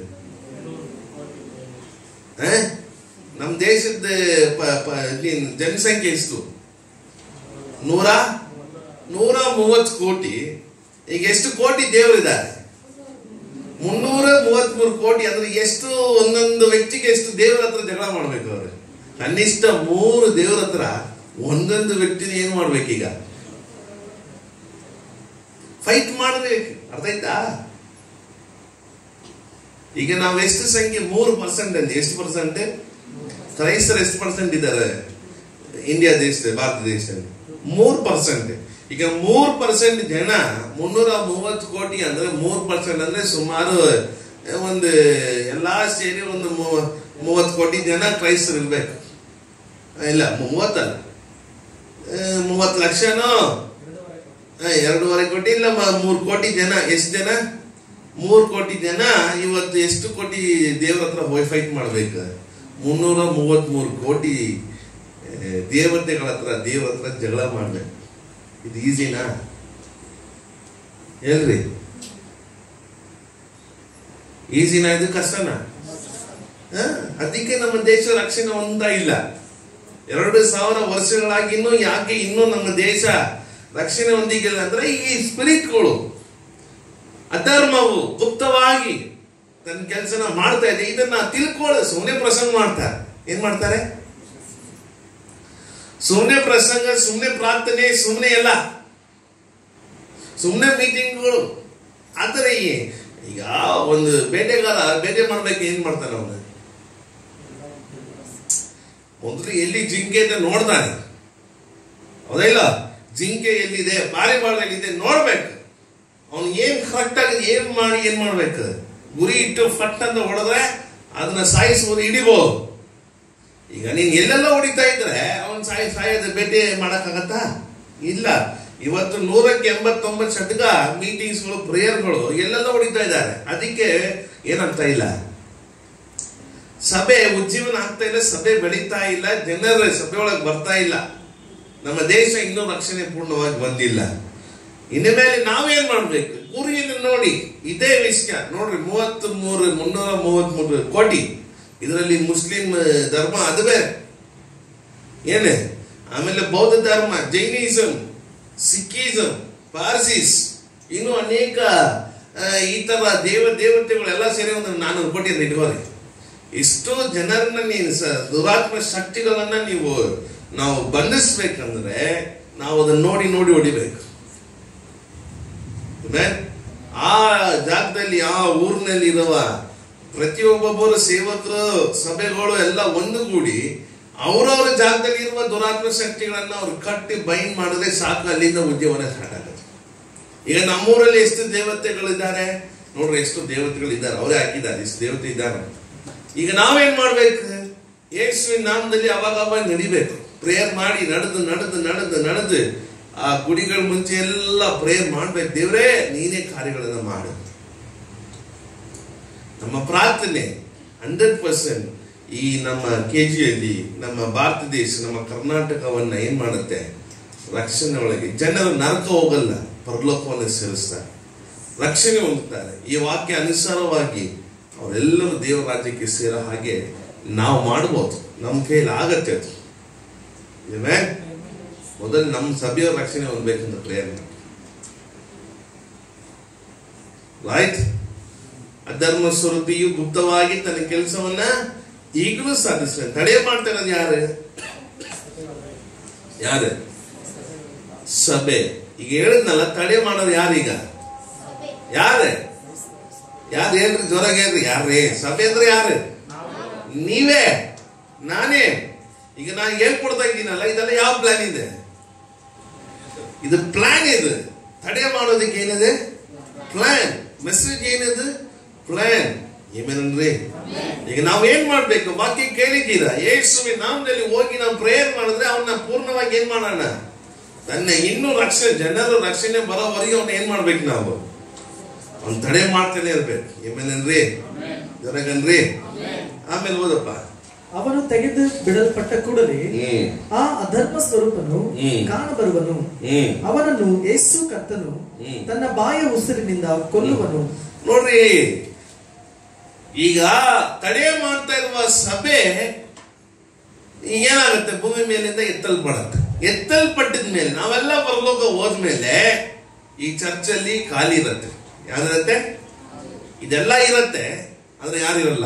Speaker 1: ಆ? ನಮ್ಮ ದೇಶದ ಪ- ಪ- ಇಲ್ಲಿ ಜನಸಂಖ್ಯೆ ಎಷ್ಟು ನೂರ ನೂರ ಮೂವತ್ತು ಕೋಟಿ ಈಗ ಎಷ್ಟು ಕೋಟಿ ದೇವರಿದ್ದಾರೆ ಮುನ್ನೂರ ಮೂವತ್ಮೂರು ಕೋಟಿ ಅಂದ್ರೆ ಎಷ್ಟು ಒಂದೊಂದು ವ್ಯಕ್ತಿಗೆ ಎಷ್ಟು ದೇವರ ಹತ್ರ ಜಗಳ ಮಾಡ್ಬೇಕು ಅವ್ರು ಕನಿಷ್ಠ ಮೂರು ದೇವರ ಹತ್ರ ಒಂದೊಂದು ವ್ಯಕ್ತಿನ ಏನ್ ಮಾಡ್ಬೇಕೀಗ ಫೈಟ್ ಮಾಡ್ಬೇಕು ಅರ್ಥ ಆಯ್ತಾ ಈಗ ನಾವು ಎಷ್ಟು ಸಂಖ್ಯೆ ಮೂರು ಪರ್ಸೆಂಟ್ ಅಲ್ಲಿ ಎಷ್ಟು ಪರ್ಸೆಂಟ್ ಕ್ರೈಸ್ತರು ಎಷ್ಟು ಪರ್ಸೆಂಟ್ ಇದ್ದಾರೆ ಇಂಡಿಯಾ ದೇಶದಲ್ಲಿ ಭಾರತ ದೇಶದಲ್ಲಿ ಮೂರು ಪರ್ಸೆಂಟ್ ಈಗ ಮೂರ್ ಪರ್ಸೆಂಟ್ ಜನ ಮುನ್ನೂರ ಮೂವತ್ತು ಕೋಟಿ ಅಂದ್ರೆ ಮೂರ್ ಪರ್ಸೆಂಟ್ ಅಂದ್ರೆ ಸುಮಾರು ಒಂದು ಎಲ್ಲಾ ಸೇರಿ ಒಂದು ಮೂವ- ಮೂವತ್ತು ಕೋಟಿ ಜನ ಕ್ರೈಸ್ತರು ಇರ್ಬೇಕು ಇಲ್ಲ ಮೂವತ್ತಲ್ಲ ಆ, ಮೂವತ್ತು ಲಕ್ಷನೋ ಆ, ಎರಡೂವರೆ ಕೋಟಿ ಇಲ್ಲ ಮ- ಮೂರು ಕೋಟಿ ಜನ ಎಷ್ಟು ಜನ ಮೂರು ಕೋಟಿ ಜನ ಇವತ್ತು ಎಷ್ಟು ಕೋಟಿ ದೇವ್ರ ಹತ್ರ ಹೋಗಿ ಫೈಟ್ ಮಾಡ್ಬೇಕು ಮುನ್ನೂರ ಮೂವತ್ಮೂರು ಕೋಟಿ ಆ, ದೇವತೆಗಳ ಹತ್ರ ದೇವ್ರ ಹತ್ರ ಜಗಳ ಮಾಡ್ಬೇಕು ಇದು ಈಸಿನಾ ಹೇಳ್ರಿ ಈಸಿನಾ ಇದು ಕಷ್ಟನಾ ಆ? ಅದಕ್ಕೆ ನಮ್ಮ ದೇಶ ರಕ್ಷಣೆ ಹೊಂದ ಇಲ್ಲ ಎರಡು ಸಾವಿರ ವರ್ಷಗಳಾಗಿ ಇನ್ನೂ ಯಾಕೆ ಇನ್ನೂ ನಮ್ಮ ದೇಶ ರಕ್ಷಣೆ ಹೊಂದಿಗಿಲ್ಲ ಅಂದ್ರೆ ಈ ಸ್ಪಿರಿಟ್ಗಳು ಅಧರ್ಮವು ಗುಪ್ತವಾಗಿ ತನ್ನ ಕೆಲಸನ ಮಾಡ್ತಾ ಇದೆ ಇದನ್ನ ತಿಳ್ಕೊಳ್ಳ ಸುಮ್ಮನೆ ಪ್ರಸಂಗ ಮಾಡ್ತಾರೆ ಏನ್ ಮಾಡ್ತಾರೆ ಸುಮ್ಮನೆ ಪ್ರಸಂಗ ಸುಮ್ಮನೆ ಪ್ರಾರ್ಥನೆ ಸುಮ್ಮನೆ ಎಲ್ಲ ಸುಮ್ಮನೆ ಮೀಟಿಂಗ್ಗಳು ಆದರೆ ಈ- ಈಗ ಒಂದು ಬೇಟೆಗಾರ ಬೇಟೆ ಮಾಡ್ಬೇಕು ಏನ್ ಮಾಡ್ತಾನೆ ಅವನು ಮೊದಲು ಎಲ್ಲಿ ಜಿಂಕೆ ಅಂತ ನೋಡ್ತಾನೆ ಹೌದಾ ಇಲ್ಲ ಜಿಂಕೆ ಎಲ್ಲಿದೆ ಪಾರಿವಾಳ ಎಲ್ಲಿದೆ ನೋಡ್ಬೇಕು ಅವನು ಏನ್ ಕರೆಕ್ಟ್ ಆಗಿ ಏನ್ ಮಾಡಿ ಏನ್ ಮಾಡ್ಬೇಕು ಗುರಿ ಇಟ್ಟು ಫಟ್ ಅಂತ ಹೊಡೆದ್ರೆ ಅದನ್ನ ಸಾಯಿಸ್ಬೋದು ಹಿಡಿಬಹುದು ಈಗ ನೀನ್ ಎಲ್ಲೆಲ್ಲ ಹೊಡಿತಾ ಇದ್ರೆ ಅವನ್ ಸಾಯ ಸಾಯದ ಭೇಟಿ ಮಾಡಕ್ಕಾಗತ್ತಾ ಇಲ್ಲ ಇವತ್ತು ನೂರಕ್ಕೆ ಎಂಬತ್ತೊಂಬತ್ತು ಶತಕ ಮೀಟಿಂಗ್ಸ್ಗಳು ಪ್ರೇಯರ್ಗಳು ಎಲ್ಲೆಲ್ಲ ಹೊಡಿತಾ ಇದ್ದಾರೆ ಅದಕ್ಕೆ ಏನಾಗ್ತಾ ಇಲ್ಲ ಸಭೆ ಉಜ್ಜೀವನ ಆಗ್ತಾ ಇಲ್ಲ ಸಭೆ ಬೆಳೀತಾ ಇಲ್ಲ ಜನರ ಸಭೆ ಒಳಗೆ ಬರ್ತಾ ಇಲ್ಲ ನಮ್ಮ ದೇಶ ಇನ್ನೂ ರಕ್ಷಣೆ ಪೂರ್ಣವಾಗಿ ಬಂದಿಲ್ಲ ಇನ್ನು ಮೇಲೆ ನಾವೇನ್ ಮಾಡ್ಬೇಕು ಗುರಿಯನ್ನು ನೋಡಿ ಇದೇ ವಿಷಯ ನೋಡ್ರಿ ಮೂವತ್ತ್ ಮೂರು ಮುನ್ನೂರ ಮೂವತ್ತ್ ಮೂರು ಕೋಟಿ ಇದರಲ್ಲಿ ಮುಸ್ಲಿಂ ಧರ್ಮ ಅದು ಬೇರೆ ಏನೇ ಆಮೇಲೆ ಬೌದ್ಧ ಧರ್ಮ ಜೈನಿಸಮ್ ಸಿಕ್ಕಿಸಮ್ ಪಾರ್ಸಿಸ್ ಇನ್ನು ಅನೇಕ ಆ, ಈ ತರ ದೇವ ದೇವತೆಗಳೆಲ್ಲ ಸೇರಿ ಒಂದು ನಾನ್ನೂರು ಕೋಟಿ ಇಟ್ಕೋರಿ ಇಷ್ಟು ಜನರನ್ನ ನೀನು ಸ- ದುರಾತ್ಮ ಶಕ್ತಿಗಳನ್ನ ನೀವು ನಾವು ಬಂಧಿಸ್ಬೇಕಂದ್ರೆ ನಾವು ಅದನ್ನ ನೋಡಿ ನೋಡಿ ಹೊಡಿಬೇಕು Amen? ಆ ಜಾಗದಲ್ಲಿ ಆ ಊರಿನಲ್ಲಿ ಇರುವ ಪ್ರತಿಯೊಬ್ಬೊಬ್ಬರು ಸೇವಕರು ಸಭೆಗಳು ಎಲ್ಲ ಒಂದುಗೂಡಿ ಅವರವರ ಜಾಗದಲ್ಲಿ ಇರುವ ದುರಾತ್ಮ ಶಕ್ತಿಗಳನ್ನ ಅವ್ರು ಕಟ್ಟಿ ಬೈಂಡ್ ಮಾಡಿದ್ರೆ ಸಾಕು ಅಲ್ಲಿಂದ ಉದ್ಯವನ ಸ್ಟಾರ್ಟ್ ಆಗುತ್ತೆ ಈಗ ನಮ್ಮೂರಲ್ಲಿ ಎಷ್ಟು ದೇವತೆಗಳಿದ್ದಾರೆ ನೋಡ್ರಿ ಎಷ್ಟು ದೇವತೆಗಳಿದ್ದಾರೆ ಅವರೇ ಹಾಕಿದ್ದಾರೆ ಇಷ್ಟು ದೇವತೆ ಇದ್ದಾರೆ ಈಗ ನಾವೇನ್ ಮಾಡ್ಬೇಕು ಯೇಸುವಿನ ನಾಮದಲ್ಲಿ ಅವಾಗ ಅವಾಗ ನಡಿಬೇಕು ಪ್ರೇಯರ್ ಮಾಡಿ ನಡೆದು ನಡೆದು ನಡೆದು ನಡೆದು ಆ ಗುಡಿಗಳ ಮುಂಚೆ ಎಲ್ಲ ಪ್ರೇಯರ್ ಮಾಡ್ಬೇಕು ದೇವ್ರೇ ನೀನೇ ಕಾರ್ಯಗಳನ್ನ ಮಾಡು ನಮ್ಮ ಪ್ರಾರ್ಥನೆ ಹಂಡ್ರೆಡ್ ಪರ್ಸೆಂಟ್ ಈ ನಮ್ಮ ಕೆ ಜಿಯಲ್ಲಿ ನಮ್ಮ ಭಾರತ ದೇಶ ನಮ್ಮ ಕರ್ನಾಟಕವನ್ನ ಏನ್ ಮಾಡುತ್ತೆ ರಕ್ಷಣೆ ಒಳಗೆ ಜನರು ನರಕ ಹೋಗಲ್ಲ ಪರಲೋಕವನ್ನು ಸೇರಿಸ್ತಾರೆ ರಕ್ಷಣೆ ಹೊಂದುತ್ತಾರೆ ಈ ವಾಕ್ಯ ಅನುಸಾರವಾಗಿ ಅವರೆಲ್ಲರೂ ದೇವರ ರಾಜ್ಯಕ್ಕೆ ಸೇರೋ ಹಾಗೆ ನಾವು ಮಾಡ್ಬೋದು ನಮ್ಮ ಕೈಯಲ್ಲಿ ಆಗತ್ತೆ ಅದು Amen? ಮೊದಲು ನಮ್ಮ ಸಭೆಯವರ ರಕ್ಷಣೆ ಹೊಂದಬೇಕಂತ ಪ್ರೇಯರ್ ಮಾಡಿ ರೈಟ್ ಅಧರ್ಮ ಸ್ವರೂಪಿಯು ಗುಪ್ತವಾಗಿ ತನ್ನ ಕೆಲಸವನ್ನ ಈಗಲೂ ಸಾಧಿಸ್ತಾನೆ ತಡೆ ಮಾಡ್ತಾ ಇರೋದು ಯಾರು ಯಾರು ಸಭೆ ಈಗ ಹೇಳಿದ್ನಲ್ಲ ತಡೆ ಮಾಡೋದು ಯಾರೀಗ ಯಾರೇ ಯಾರು ಹೇಳ್ರಿ ಜೋರಾಗಿ ಹೇಳ್ರಿ ಯಾರೇ ಸಭೆ ಅಂದ್ರೆ ಯಾರು ನೀವೇ ನಾನೇ ಈಗ ನಾನು ಹೇಳ್ಕೊಡ್ತಾ ಇದ್ದೀನಲ್ಲ ಇದೆಲ್ಲ ಯಾವ ಪ್ಲಾನ್ ಇದೆ ಇದು ಪ್ಲಾನ್ ಇದು ತಡೆ ಮಾಡೋದಕ್ಕೆ ಏನಿದೆ ಪ್ಲಾನ್ ಮೆಸೇಜ್ ಏನಿದೆ ಪ್ಲಾನ್ ಏಮೇನನ್ರಿ ಈಗ ನಾವ್ ಏನ್ ಮಾಡ್ಬೇಕು ವಾಕ್ಯ ಕೇಳಿದ್ದೀರಾ ಯೇಸುವಿನ ನಾಮದಲ್ಲಿ ಹೋಗಿ ನಾವು ಪ್ರೇಯರ್ ಮಾಡಿದ್ರೆ ಅವನ್ನ ಪೂರ್ಣವಾಗಿ ಏನ್ ಮಾಡೋಣ ತನ್ನ ಇನ್ನೂ ರಕ್ಷಣೆ ಜನರು ರಕ್ಷಣೆ ಬರೋವರೆಗೆ ಅವ್ನ ಏನ್ ಮಾಡ್ಬೇಕು ನಾವು ಅವ್ನ್ ತಡೆ ಮಾಡ್ತಾನೆ ಇರ್ಬೇಕು ಏಮೇನನ್ರಿ ಜರಗನ್ರಿ ಆಮೇಲೆ ಓದಪ್ಪ
Speaker 2: ಅವನು ತೆಗೆದು ಬಿಡಲ್ಪಟ್ಟ ಕೂಡಲೇ
Speaker 1: ಹ್ಮ್
Speaker 2: ಆ ಅಧರ್ಮ ಸ್ವರೂಪನು
Speaker 1: ಹ್ಮ್.
Speaker 2: ಕಾಣಬರುವನು
Speaker 1: ಹ್ಮ್
Speaker 2: ಅವನನ್ನು ಯೇಸು ಕರ್ತನು
Speaker 1: ಹ್ಮ್.
Speaker 2: ತನ್ನ ಬಾಯ ಉಸಿರಿನಿಂದ ಕೊಲ್ಲುವನು
Speaker 1: ನೋಡ್ರಿ ಈಗ ತಡೆ ಮಾಡ್ತಾ ಇರುವ ಸಭೆ ಈಗ ಏನಾಗುತ್ತೆ ಭೂಮಿ ಮೇಲಿಂದ ಎತ್ತಲ್ಪಡತ್ತೆ ಎತ್ತಲ್ಪಟ್ಟಿದ ಮೇಲೆ ನಾವೆಲ್ಲ ಪರಲೋಕ ಹೋದ್ಮೇಲೆ ಈ ಚರ್ಚಲ್ಲಿ ಖಾಲಿ ಇರತ್ತೆ ಯಾವ್ದಿರತ್ತೆ ಇದೆಲ್ಲ ಇರತ್ತೆ ಆದ್ರೆ ಯಾರಿರಲ್ಲ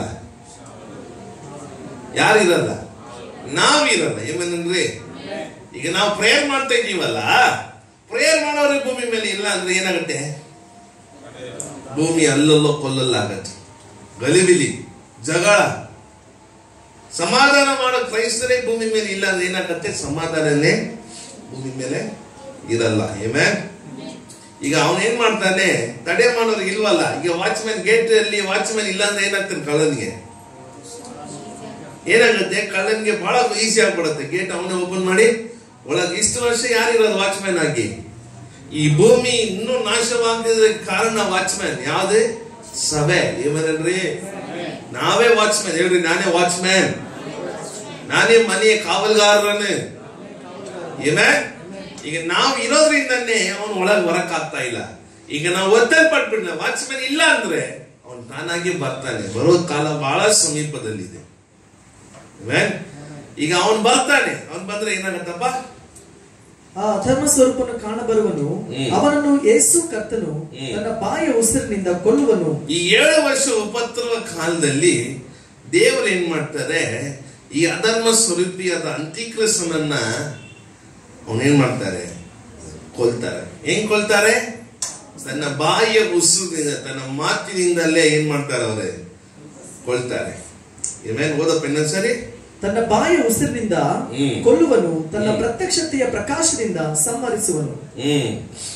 Speaker 1: ಯಾರಿರಲ್ಲ ನಾವಿರಲ್ಲ ಏಮೇನಂದ್ರಿ ಈಗ ನಾವು ಪ್ರೇಯರ್ ಮಾಡ್ತಾ ಇದೀವಲ್ಲ ಪ್ರೇಯರ್ ಮಾಡೋರಿಗೆ ಭೂಮಿ ಮೇಲೆ ಇಲ್ಲ ಅಂದ್ರೆ ಏನಾಗುತ್ತೆ ಭೂಮಿ ಅಲ್ಲಲ್ಲೋ ಕೊಲ್ಲಲ್ಲಾಗತ್ತೆ ಗಲಿಬಿಲಿ ಜಗಳ ಸಮಾಧಾನ ಮಾಡೋ ಕ್ರೈಸ್ತರೇ ಭೂಮಿ ಮೇಲೆ ಇಲ್ಲ ಅಂದ್ರೆ ಏನಾಗತ್ತೆ ಸಮಾಧಾನನೇ ಭೂಮಿ ಮೇಲೆ ಇರಲ್ಲ ಏಮೇ ಈಗ ಅವನ್ ಏನ್ ಮಾಡ್ತಾನೆ ತಡೆ ಮಾಡೋರು ಇಲ್ವಲ್ಲ ಈಗ ವಾಚ್ಮ್ಯಾನ್ ಗೇಟ್ ಅಲ್ಲಿ ವಾಚ್ಮ್ಯಾನ್ ಇಲ್ಲ ಅಂದ್ರೆ ಏನಾಗ್ತಾನೆ ಕಳ್ಳನಿಗೆ ಏನಾಗುತ್ತೆ ಕಳ್ಳನಿಗೆ ಬಹಳ ಈಸಿ ಆಗ್ಬಿಡುತ್ತೆ ಗೇಟ್ ಅವನೇ ಓಪನ್ ಮಾಡಿ ಒಳಗೆ ಇಷ್ಟು ವರ್ಷ ಯಾರಿರೋದು ವಾಚ್ಮ್ಯಾನ್ ಆಗಿ ಈ ಭೂಮಿ ಇನ್ನೂ ನಾಶವಾಗ್ತಿದ್ರೆ ಕಾರಣ ವಾಚ್ಮ್ಯಾನ್ ಯಾವ್ದು ಸಭೆ ಏಮನ್ರಿ ನಾವೇ ವಾಚ್ಮ್ಯಾನ್ ಹೇಳ್ರಿ ನಾನೇ ವಾಚ್ಮ್ಯಾನ್ ನಾನೇ ಮನೆಯ ಕಾವಲ್ಗಾರನು ಏನೇ ಈಗ ನಾವು ಇರೋದ್ರಿಂದನೇ ಅವನು ಒಳಗೆ ಹೊರಕ್ ಆಗ್ತಾ ಇಲ್ಲ ಈಗ ನಾವು ಒತ್ತಲ್ ಪಟ್ಬಿಡ್ಲ ವಾಚ್ಮ್ಯಾನ್ ಇಲ್ಲ ಅಂದ್ರೆ ಅವನು ತಾನಾಗಿ ಬರ್ತಾನೆ ಬರೋ ಕಾಲ ಬಹಳ ಸಮೀಪದಲ್ಲಿದೆ Amen? ಈಗ ಅವನ್ ಬರ್ತಾನೆ ಅವನ್ ಬಂದ್ರೆ ಏನಾಗತ್ತಪ್ಪ
Speaker 2: ಆ ಅಧರ್ಮ ಸ್ವರೂಪನು ಕಾಣಬರುವನು
Speaker 1: ಹ್ಮ್.
Speaker 2: ಅವನನ್ನು ಯೇಸು ಕರ್ತನು
Speaker 1: ಹ್ಮ್.
Speaker 2: ತನ್ನ ಬಾಯ ಉಸಿರಿನಿಂದ ಕೊಲ್ಲುವನು
Speaker 1: ಈ ಏಳು ವರ್ಷ ಉಪದ್ರವ ಕಾಲದಲ್ಲಿ ದೇವರು ಏನ್ ಮಾಡ್ತಾರೆ ಈ ಅಧರ್ಮ ಸ್ವರೂಪಿಯಾದ ಅಂತ್ಯಕ್ರಿಸ್ತನನ್ನ ಅವನೇನ್ ಮಾಡ್ತಾರೆ ಕೊಲ್ತಾರೆ ಹೆಂಗ್ ಕೊಲ್ತಾರೆ ತನ್ನ ಬಾಯಿಯ ಉಸಿರಿನಿಂದ ತನ್ನ ಮಾತಿನಿಂದಲೇ ಏನ್ ಮಾಡ್ತಾರೆ ಅವರೇ ಕೊಲ್ತಾರೆ ಏನೇನ್ ಓದಪ್ಪ ಇನ್ನೊಂದ್ಸರಿ
Speaker 2: ತನ್ನ ಬಾಯ ಉಸಿರಿನಿಂದ
Speaker 1: ಹ್ಮ್.
Speaker 2: ಕೊಲ್ಲುವನು ತನ್ನ
Speaker 1: ಹ್ಮ್.
Speaker 2: ಪ್ರತ್ಯಕ್ಷತೆಯ ಪ್ರಕಾಶದಿಂದ ಸಂಹರಿಸುವನು
Speaker 1: ಹ್ಮ್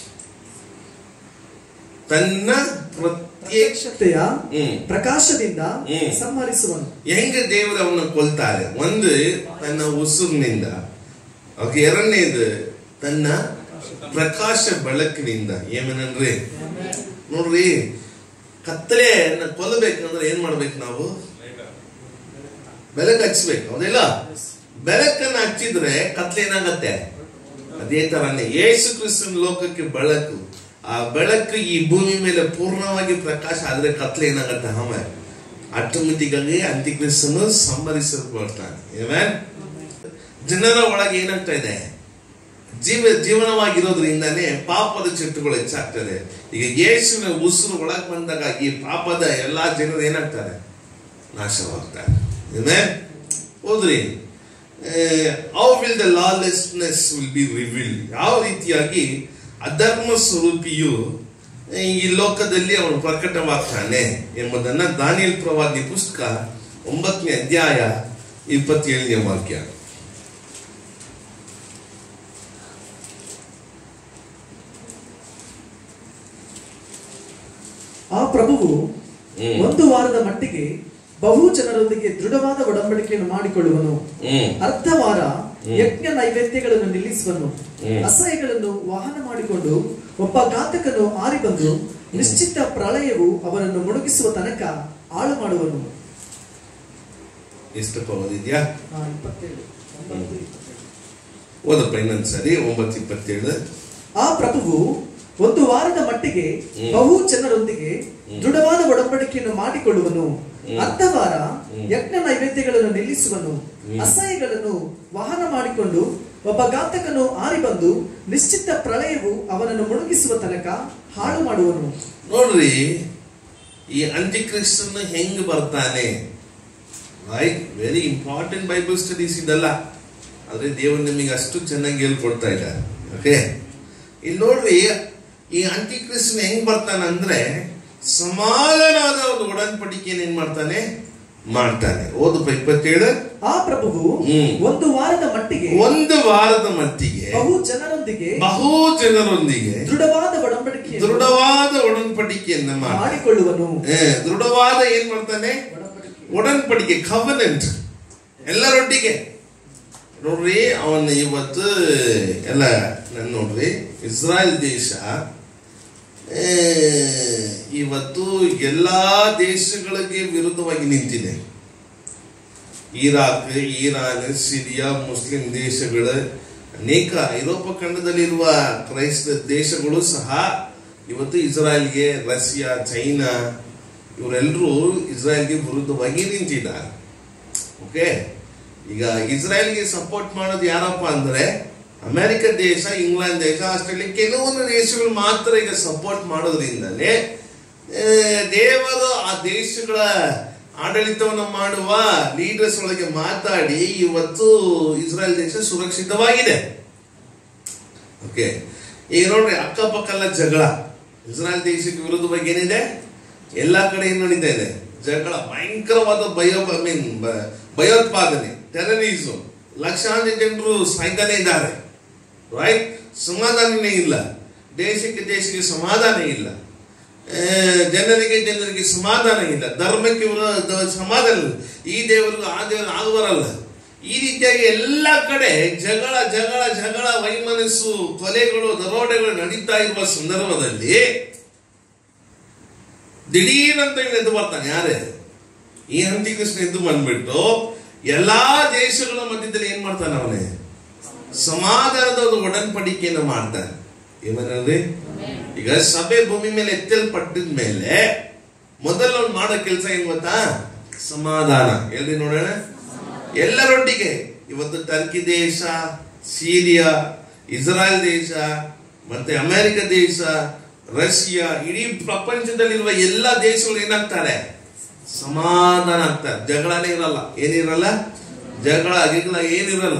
Speaker 1: ತನ್ನ ಪ್ರತ್ಯೇಕ
Speaker 2: ಪ್ರತ್ಯಕ್ಷತೆಯ
Speaker 1: ಹ್ಮ್
Speaker 2: ಪ್ರಕಾಶದಿಂದ
Speaker 1: ಹ್ಮ್.
Speaker 2: ಸಂಹರಿಸುವನು
Speaker 1: ಹೆಂಗ ದೇವರು ಅವನ್ನ ಕೊಲ್ತಾರೆ ಒಂದು ತನ್ನ ಉಸುರಿನಿಂದ ಓಕೆ ಎರಡನೇದು ತನ್ನ ಪ್ರಕಾಶ ಬೆಳಕಿನಿಂದ ಏನೇನನ್ರಿ ನೋಡ್ರಿ ಕತ್ತಲೆ ಕೊಲ್ಲಬೇಕಂದ್ರೆ ಏನ್ ಮಾಡ್ಬೇಕು ನಾವು ಬೆಳಕು ಹಚ್ಬೇಕು ಹೌದಿಲ್ಲ ಬೆಳಕನ್ನ ಹಚ್ಚಿದ್ರೆ ಕತ್ಲೆ ಏನಾಗತ್ತೆ ಅದೇ ತರನೇ ಯೇಸು ಕ್ರಿಸ್ತನ ಲೋಕಕ್ಕೆ ಬೆಳಕು ಆ ಬೆಳಕು ಈ ಭೂಮಿ ಮೇಲೆ ಪೂರ್ಣವಾಗಿ ಪ್ರಕಾಶ ಆದ್ರೆ ಕತ್ಲೆ ಏನಾಗತ್ತೆ ಆಮೇಲೆ ಆಟೋಮೆಟಿಕ್ ಆಗಿ ಅಂತ್ಯಕ್ರಿಸ್ತನು ಸಂಭರಿಸಲ್ಪಡ್ತಾನೆ Amen? ಜನರ ಒಳಗೆ ಏನಾಗ್ತಾ ಇದೆ ಜೀವ ಜೀವನವಾಗಿರೋದ್ರಿಂದಾನೇ ಪಾಪದ ಚೆಟ್ಟುಗಳು ಹೆಚ್ಚಾಗ್ತದೆ ಈಗ ಯೇಸುವಿನ ಉಸಿರು ಒಳಗೆ ಬಂದಾಗ ಈ ಪಾಪದ ಎಲ್ಲಾ ಜನರು ಏನಾಗ್ತಾರೆ ನಾಶವಾಗ್ತಾರೆ Amen? ಹೋದ್ರಿ how will the lawlessness will be reveal ಯಾವ ರೀತಿಯಾಗಿ ಅಧರ್ಮ ಸ್ವರೂಪಿಯು ಈ ಲೋಕದಲ್ಲಿ ಅವನು ಪ್ರಕಟವಾಗ್ತಾನೆ ಎಂಬುದನ್ನ ದಾನಿಯಲ್ ಪ್ರವಾದಿ ಪುಸ್ತಕ ಒಂಬತ್ತನೇ ಅಧ್ಯಾಯ ಇಪ್ಪತ್ತೇಳನೇ ವಾಕ್ಯ
Speaker 2: ಆ ಪ್ರಭುವು
Speaker 1: ಹ್ಮ್.
Speaker 2: ಒಂದು ವಾರದ ಮಟ್ಟಿಗೆ ಬಹು ಜನರೊಂದಿಗೆ ದೃಢವಾದ ಒಡಂಬಡಿಕೆಯನ್ನು ಮಾಡಿಕೊಳ್ಳುವನು
Speaker 1: ಹ್ಮ್
Speaker 2: ಅರ್ಧ ವಾರ
Speaker 1: ಹ್ಮ್.
Speaker 2: ಯಜ್ಞ ನೈವೇದ್ಯಗಳನ್ನು ನಿಲ್ಲಿಸುವನು
Speaker 1: ಹ್ಮ್.
Speaker 2: ಅಸಹ್ಯಗಳನ್ನು ವಾಹನ ಮಾಡಿಕೊಂಡು ಒಬ್ಬ ಘಾತಕನು ಆರಿ ಬಂದು ನಿಶ್ಚಿತ ಪ್ರಳಯವು ಅವರನ್ನು ಮುಳುಗಿಸುವ ತನಕ ಹಾಳು ಮಾಡುವನು
Speaker 1: ಎಷ್ಟು ಓದಿದ್ಯಾ
Speaker 2: ಆ, ಇಪ್ಪತ್ತೇಳು ಒಂಬತ್ತು, ಇಪ್ಪತ್ತೇಳು.
Speaker 1: ಓದಪ್ಪ ಇನ್ನೊಂದ್ಸರಿ ಒಂಬತ್ತು ಇಪ್ಪತ್ತೇಳು
Speaker 2: ಆ ಪ್ರಭುವು ಒಂದು ವಾರದ ಮಟ್ಟಿಗೆ
Speaker 1: ಹ್ಮ್.
Speaker 2: ಬಹು ಜನರೊಂದಿಗೆ
Speaker 1: ಹ್ಮ್.
Speaker 2: ದೃಢವಾದ ಒಡಂಬಡಿಕೆಯನ್ನು ಮಾಡಿಕೊಳ್ಳುವನು
Speaker 1: ಹ್ಮ್.
Speaker 2: ಅರ್ಧ ವಾರ
Speaker 1: ಹ್ಮ್.
Speaker 2: ಯಜ್ಞ ನೈವೇದ್ಯಗಳನ್ನು ನಿಲ್ಲಿಸುವನು
Speaker 1: ಹ್ಮ್.
Speaker 2: ಅಸಹ್ಯಗಳನ್ನು ವಾಹನ ಮಾಡಿಕೊಂಡು ಒಬ್ಬ ಘಾತಕನು ಆರಿ ಬಂದು ನಿಶ್ಚಿತ ಪ್ರಳಯವು ಅವನನ್ನು ಮುಳುಗಿಸುವ ತನಕ ಹಾಳು ಮಾಡುವನು
Speaker 1: ನೋಡ್ರಿ ಈ ಅಂಟಿಕ್ರಿಸ್ತನ ಹೆಂಗ್ ಬರ್ತಾನೆ right very important Bible studies ಇದಲ್ಲ ಆದ್ರೆ ದೇವರು ನಿಮಗೆ ಅಷ್ಟು ಚೆನ್ನಾಗಿ ಹೇಳ್ಕೊಡ್ತಾ ಇದ್ದಾರೆ ಓಕೆ ಇಲ್ಲಿ ನೋಡ್ರಿ ಈ ಅಂಟಿಕ್ರಿಸ್ತನ ಹೆಂಗ್ ಬರ್ತಾನೆ ಅಂದ್ರೆ ಸಮಾಧಾನವಾದ ಒಂದು ಒಡನ್ಪಡಿಕೆಯನ್ನು ಏನ್ ಮಾಡ್ತಾನೆ ಮಾಡ್ತಾನೆ ಓದಪ್ಪ ಇಪ್ಪತ್ತೇಳು
Speaker 2: ಆ ಪ್ರಭುವು
Speaker 1: ಹ್ಮ್.
Speaker 2: ಒಂದು ವಾರದ ಮಟ್ಟಿಗೆ
Speaker 1: ಒಂದು ವಾರದ ಮಟ್ಟಿಗೆ
Speaker 2: ಬಹು ಜನರೊಂದಿಗೆ
Speaker 1: ಬಹು ಜನರೊಂದಿಗೆ
Speaker 2: ದೃಢವಾದ ಒಡಂಬಡಿಕೆ
Speaker 1: ದೃಢವಾದ ಒಡನ್ಪಡಿಕೆಯನ್ನ ಮಾಡಿ
Speaker 2: ಮಾಡಿಕೊಳ್ಳುವನು
Speaker 1: ದೃಢವಾದ ಏನ್ ಮಾಡ್ತಾನೆ
Speaker 2: ಒಡಂಬಡಿಕೆ
Speaker 1: ಒಡನ್ಪಡಿಕೆ ಕವನೆಂಟ್ ಎಲ್ಲರೊಟ್ಟಿಗೆ ನೋಡ್ರಿ ಅವನ್ ಇವತ್ತು ಎಲ್ಲ ನಾನು ನೋಡ್ರಿ ಇಸ್ರಾಯೇಲ್ ದೇಶ ಆ, ಇವತ್ತು ಎಲ್ಲಾ ದೇಶಗಳಿಗೆ ವಿರುದ್ಧವಾಗಿ ನಿಂತಿದೆ ಇರಾಕ್ ಇರಾನ್ ಸಿರಿಯಾ ಮುಸ್ಲಿಂ ದೇಶಗಳ ಅನೇಕ ಐರೋಪ ಖಂಡದಲ್ಲಿರುವ ಕ್ರೈಸ್ತ ದೇಶಗಳು ಸಹ ಇವತ್ತು ಇಸ್ರಾಯೇಲ್ಗೆ ರಷ್ಯಾ ಚೈನಾ ಇವರೆಲ್ಲರೂ ಇಸ್ರಾಯೇಲ್ಗೆ ವಿರುದ್ಧವಾಗಿ ನಿಂತಿದ್ದಾರೆ ಓಕೆ ಈಗ ಇಸ್ರಾಯೇಲ್ಗೆ ಸಪೋರ್ಟ್ ಮಾಡೋದು ಯಾರಪ್ಪ ಅಂದ್ರೆ ಅಮೆರಿಕ ದೇಶ ಇಂಗ್ಲೆಂಡ್ ದೇಶ ಆಸ್ಟ್ರೇಲಿಯಾ ಕೆಲವೊಂದು ದೇಶಗಳು ಮಾತ್ರ ಈಗ ಸಪೋರ್ಟ್ ಮಾಡೋದ್ರಿಂದಲೇ ಆ, ದೇವರು ಆ ದೇಶಗಳ ಆಡಳಿತವನ್ನು ಮಾಡುವ ಲೀಡರ್ಸ್ ಒಳಗೆ ಮಾತಾಡಿ ಇವತ್ತು ಇಸ್ರಾಯೇಲ್ ದೇಶ ಸುರಕ್ಷಿತವಾಗಿದೆ ಓಕೆ ಈಗ ನೋಡ್ರಿ ಅಕ್ಕಪಕ್ಕಲ್ಲ ಜಗಳ ಇಸ್ರಾಯೇಲ್ ದೇಶಕ್ಕೆ ವಿರುದ್ಧವಾಗಿ ಏನಿದೆ ಎಲ್ಲಾ ಕಡೆ ಏನ್ ನಡೀತಾ ಇದೆ ಜಗಳ ಭಯಂಕರವಾದ ಭಯ ಐ ಮೀನ್ ಭಯೋತ್ಪಾದನೆ ಟೆರರಿಸಂ ಲಕ್ಷಾಂತರ ಜನರು ಸಾಯ್ತಾನೆ ಇದ್ದಾರೆ ರೈಟ್ ಸಮಾಧಾನನೇ ಇಲ್ಲ ದೇಶಕ್ಕೆ ದೇಶಕ್ಕೆ ಸಮಾಧಾನ ಇಲ್ಲ ಆ, ಜನರಿಗೆ ಜನರಿಗೆ ಸಮಾಧಾನ ಇಲ್ಲ ಧರ್ಮಕ್ಕೆ ವಿರೋಧ ಸಮಾಧಾನ ಇಲ್ಲ ಈ ದೇವರಿಗೂ ಆ ದೇವರು ಆಗುವರಲ್ಲ ಈ ರೀತಿಯಾಗಿ ಎಲ್ಲ ಕಡೆ ಜಗಳ ಜಗಳ ಜಗಳ ವೈಮನಸ್ಸು ಕೊಲೆಗಳು ದರೋಡೆಗಳು ನಡೀತಾ ಇರುವ ಸಂದರ್ಭದಲ್ಲಿ ದಿಢೀರಂತ ಇವ್ನು ಎದ್ದು ಬರ್ತಾನೆ ಯಾರೇ ಈ ಹಂತಿಕೃಷ್ಣ ಎದ್ದು ಬಂದ್ಬಿಟ್ಟು ಎಲ್ಲಾ ದೇಶಗಳ ಮಧ್ಯದಲ್ಲಿ ಏನ್ ಮಾಡ್ತಾನೆ ಅವನೇ ಸಮಾಧಾನದ ಒಂದು ಒಡನ್ಪಡಿಕೆಯನ್ನು ಮಾಡ್ತಾನೆ ಏನಂದ್ರೆ ಈಗ ಸಭೆ ಭೂಮಿ ಮೇಲೆ ಎತ್ತಲ್ಪಟ್ಟಿದ ಮೇಲೆ ಮೊದಲು ಅವ್ನು ಮಾಡೋ ಕೆಲಸ ಏನ್ ಗೊತ್ತಾ ಸಮಾಧಾನ ಎಲ್ರಿ ನೋಡೋಣ ಎಲ್ಲರೊಟ್ಟಿಗೆ ಇವತ್ತು ಟರ್ಕಿ ದೇಶ ಸಿರಿಯಾ ಇಸ್ರಾಯೇಲ್ ದೇಶ ಮತ್ತೆ ಅಮೆರಿಕ ದೇಶ ರಷ್ಯಾ ಇಡೀ ಪ್ರಪಂಚದಲ್ಲಿರುವ ಎಲ್ಲ ದೇಶಗಳು ಏನಾಗ್ತಾರೆ ಸಮಾಧಾನ ಆಗ್ತಾರೆ ಜಗಳನೇ ಇರಲ್ಲ ಏನಿರಲ್ಲ ಜಗಳ ಗಿಗಳ ಏನಿರಲ್ಲ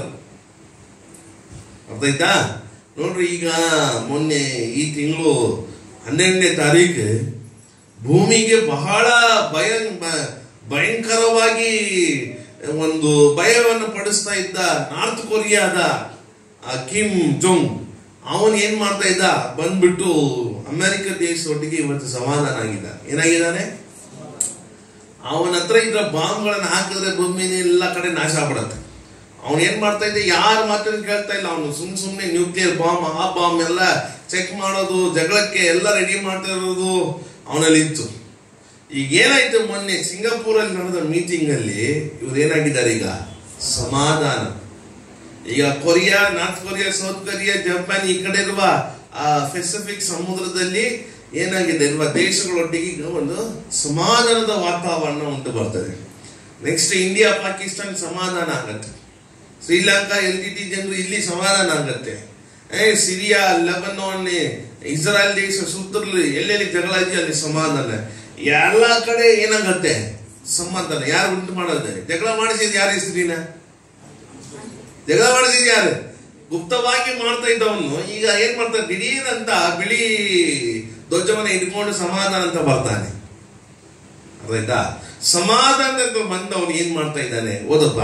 Speaker 1: ಅರ್ಥ ಆಯ್ತಾ ನೋಡ್ರಿ ಈಗ ಮೊನ್ನೆ ಈ ತಿಂಗಳು ಹನ್ನೆರಡನೇ ತಾರೀಕು ಭೂಮಿಗೆ ಬಹಳ ಭಯ ಬ- ಭಯಂಕರವಾಗಿ ಒಂದು ಭಯವನ್ನು ಪಡಿಸ್ತಾ ಇದ್ದ ನಾರ್ತ್ ಕೊರಿಯಾದ ಆ ಕಿಮ್ ಜೋಂಗ್ ಅವನ್ ಏನ್ ಮಾಡ್ತಾ ಇದ್ದ ಬಂದ್ಬಿಟ್ಟು ಅಮೆರಿಕ ದೇಶದೊಟ್ಟಿಗೆ ಇವತ್ತು ಸಮಾಧಾನ ಆಗಿದ್ದ ಏನಾಗಿದ್ದಾನೆ ಅವನ ಹತ್ರ ಇದ್ರ ಬಾಂಬ್ಗಳನ್ನ ಹಾಕಿದ್ರೆ ಭೂಮಿನ ಎಲ್ಲ ಕಡೆ ನಾಶ ಆಗ್ಬಿಡತ್ತೆ ಅವನು ಏನ್ ಮಾಡ್ತಾ ಇದ್ದ ಯಾರ ಮಾತನ್ನು ಕೇಳ್ತಾ ಇಲ್ಲ ಅವನು ಸುಮ್ ಸುಮ್ನೆ ನ್ಯೂಕ್ಲಿಯರ್ ಬಾಂಬ್ ಆ ಬಾಂಬ್ ಎಲ್ಲ ಚೆಕ್ ಮಾಡೋದು ಜಗಳಕ್ಕೆ ಎಲ್ಲ ರೆಡಿ ಮಾಡ್ತಾ ಇರೋದು ಅವನಲ್ಲಿ ಇತ್ತು ಈಗ ಏನಾಯ್ತು ಮೊನ್ನೆ ಸಿಂಗಾಪುರ್ ಅಲ್ಲಿ ನಡೆದ ಮೀಟಿಂಗ್ ಅಲ್ಲಿ ಇವ್ರು ಏನಾಗಿದ್ದಾರೆ ಈಗ ಸಮಾಧಾನ ಈಗ Korea North Korea South Korea Japan ಈ ಕಡೆ ಇರುವ ಆ ಪೆಸಿಫಿಕ್ ಸಮುದ್ರದಲ್ಲಿ ಏನಾಗಿದೆ ಇರುವ ದೇಶಗಳೊಟ್ಟಿಗೆ ಈಗ ಒಂದು ಸಮಾಧಾನದ ವಾತಾವರಣ ಉಂಟು ಬರ್ತದೆ ನೆಕ್ಸ್ಟ್ ಇಂಡಿಯಾ ಪಾಕಿಸ್ತಾನ್ ಸಮಾಧಾನ ಆಗತ್ತೆ ಶ್ರೀಲಂಕಾ ಎಲ್ ಟಿ ಟಿ ಜನರು ಇಲ್ಲಿ ಸಮಾಧಾನ ಆಗತ್ತೆ ಏ ಸಿರಿಯಾ ಲೆಬನಾನ್ ಇಸ್ರಾಯಲ್ ದೇಶ ಸುತ್ತಲೂ ಎಲ್ಲೆಲ್ಲಿ ಜಗಳ ಇದೆಯೋ ಅಲ್ಲಿ ಸಮಾಧಾನ ಎಲ್ಲ ಕಡೆ ಏನಾಗತ್ತೆ ಸಮಾಧಾನ ಯಾರು ಉಂಟು ಮಾಡೋದು ಜಗಳ ಮಾಡಿಸಿದ್ ಯಾರ ಹೆಸರಿನ ಜಗಳ ಮಾಡಿಸಿದ್ ಯಾರು ಗುಪ್ತವಾಗಿ ಮಾಡ್ತಾ ಇದ್ದವನು ಈಗ ಏನ್ ಮಾಡ್ತಾನೆ ದಿಢೀರ್ ಅಂತ ಬಿಳಿ ಧ್ವಜವನ್ನ ಇಟ್ಕೊಂಡು ಸಮಾಧಾನ ಅಂತ ಬರ್ತಾನೆ ಅರ್ಥ ಸಮಾಧಾನ ಅಂತ ಬಂದವನು ಏನ್ ಮಾಡ್ತಾ ಇದ್ದಾನೆ ಓದಪ್ಪ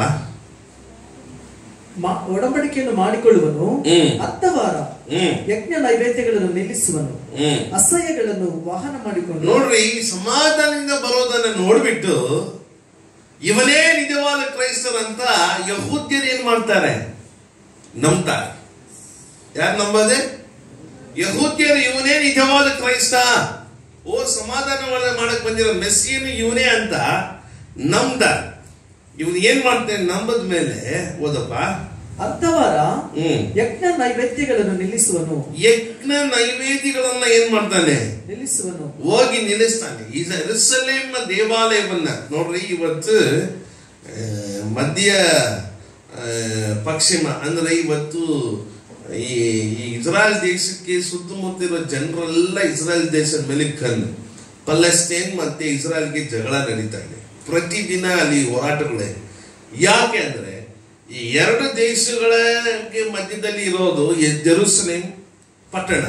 Speaker 2: ಮಾ- ಒಡಂಬಡಿಕೆಯನ್ನು ಮಾಡಿಕೊಳ್ಳುವನು
Speaker 1: ಹ್ಮ್.
Speaker 2: ಅರ್ಥವಾರ
Speaker 1: ಹ್ಮ್
Speaker 2: ಯಜ್ಞ ನೈವೇದ್ಯಗಳನ್ನು ನಿಲ್ಲಿಸುವನು
Speaker 1: ಹ್ಮ್
Speaker 2: ಅಸಹ್ಯಗಳನ್ನು ವಾಹನ ಮಾಡಿಕೊಂಡು
Speaker 1: ನೋಡ್ರಿ ಸಮಾಧಾನದಿಂದ ಬರೋದನ್ನ ನೋಡ್ಬಿಟ್ಟು ಇವನೇ ನಿಜವಾದ ಕ್ರೈಸ್ತರಂತ ಯಹೂದ್ಯರು ಏನ್ ಮಾಡ್ತಾರೆ ನಂಬ್ತಾರೆ ಯಾರು ನಂಬದೆ ಯಹೂದ್ಯರು ಇವನೇ ನಿಜವಾದ ಕ್ರೈಸ್ತ ಓ ಸಮಾಧಾನ ಮಾಡಕ್ ಬಂದಿರೋ ಮೆಸ್ಸಿಯನ್ನು ಇವನೇ ಅಂತ ನಂಬ್ತಾರೆ ಇವನು ಏನ್ ಮಾಡ್ತಾನೆ ನಂಬದ ಮೇಲೆ ಓದಪ್ಪ
Speaker 2: ಅರ್ಥವಾರ
Speaker 1: ಹ್ಮ್
Speaker 2: ಯಜ್ಞ ನೈವೇದ್ಯಗಳನ್ನು ನಿಲ್ಲಿಸುವನು
Speaker 1: ಯಜ್ಞ ನೈವೇದ್ಯಗಳನ್ನ ಏನ್ ಮಾಡ್ತಾನೆ
Speaker 2: ನಿಲ್ಲಿಸುವನು
Speaker 1: ಹೋಗಿ ನಿಲ್ಲಿಸ್ತಾನೆ ಈ ಎರುಸಲೇಮ್ ದೇವಾಲಯವನ್ನ ನೋಡ್ರಿ ಇವತ್ತು ಆ, ಮಧ್ಯ ಆ, ಪಶ್ಚಿಮ ಅಂದ್ರೆ ಇವತ್ತು ಈ ಈ ಇಸ್ರಾಯಲ್ ದೇಶಕ್ಕೆ ಸುತ್ತಮುತ್ತ ಇರೋ ಜನರೆಲ್ಲ ಇಸ್ರಾಯಲ್ ದೇಶದ ಮೇಲೆ ಕಣ್ಣು ಪಲಸ್ಟೈನ್ ಮತ್ತೆ ಇಸ್ರಾಯಲ್ಗೆ ಜಗಳ ನಡೀತಾ ಇದೆ ಪ್ರತಿದಿನ ಅಲ್ಲಿ ಹೋರಾಟಗಳೇ ಯಾಕೆ ಅಂದ್ರೆ ಈ ಎರಡು ದೇಶಗಳಿಗೆ ಮಧ್ಯದಲ್ಲಿ ಇರೋದು ಎ- ಜೆರುಸಲೇಮ್ ಪಟ್ಟಣ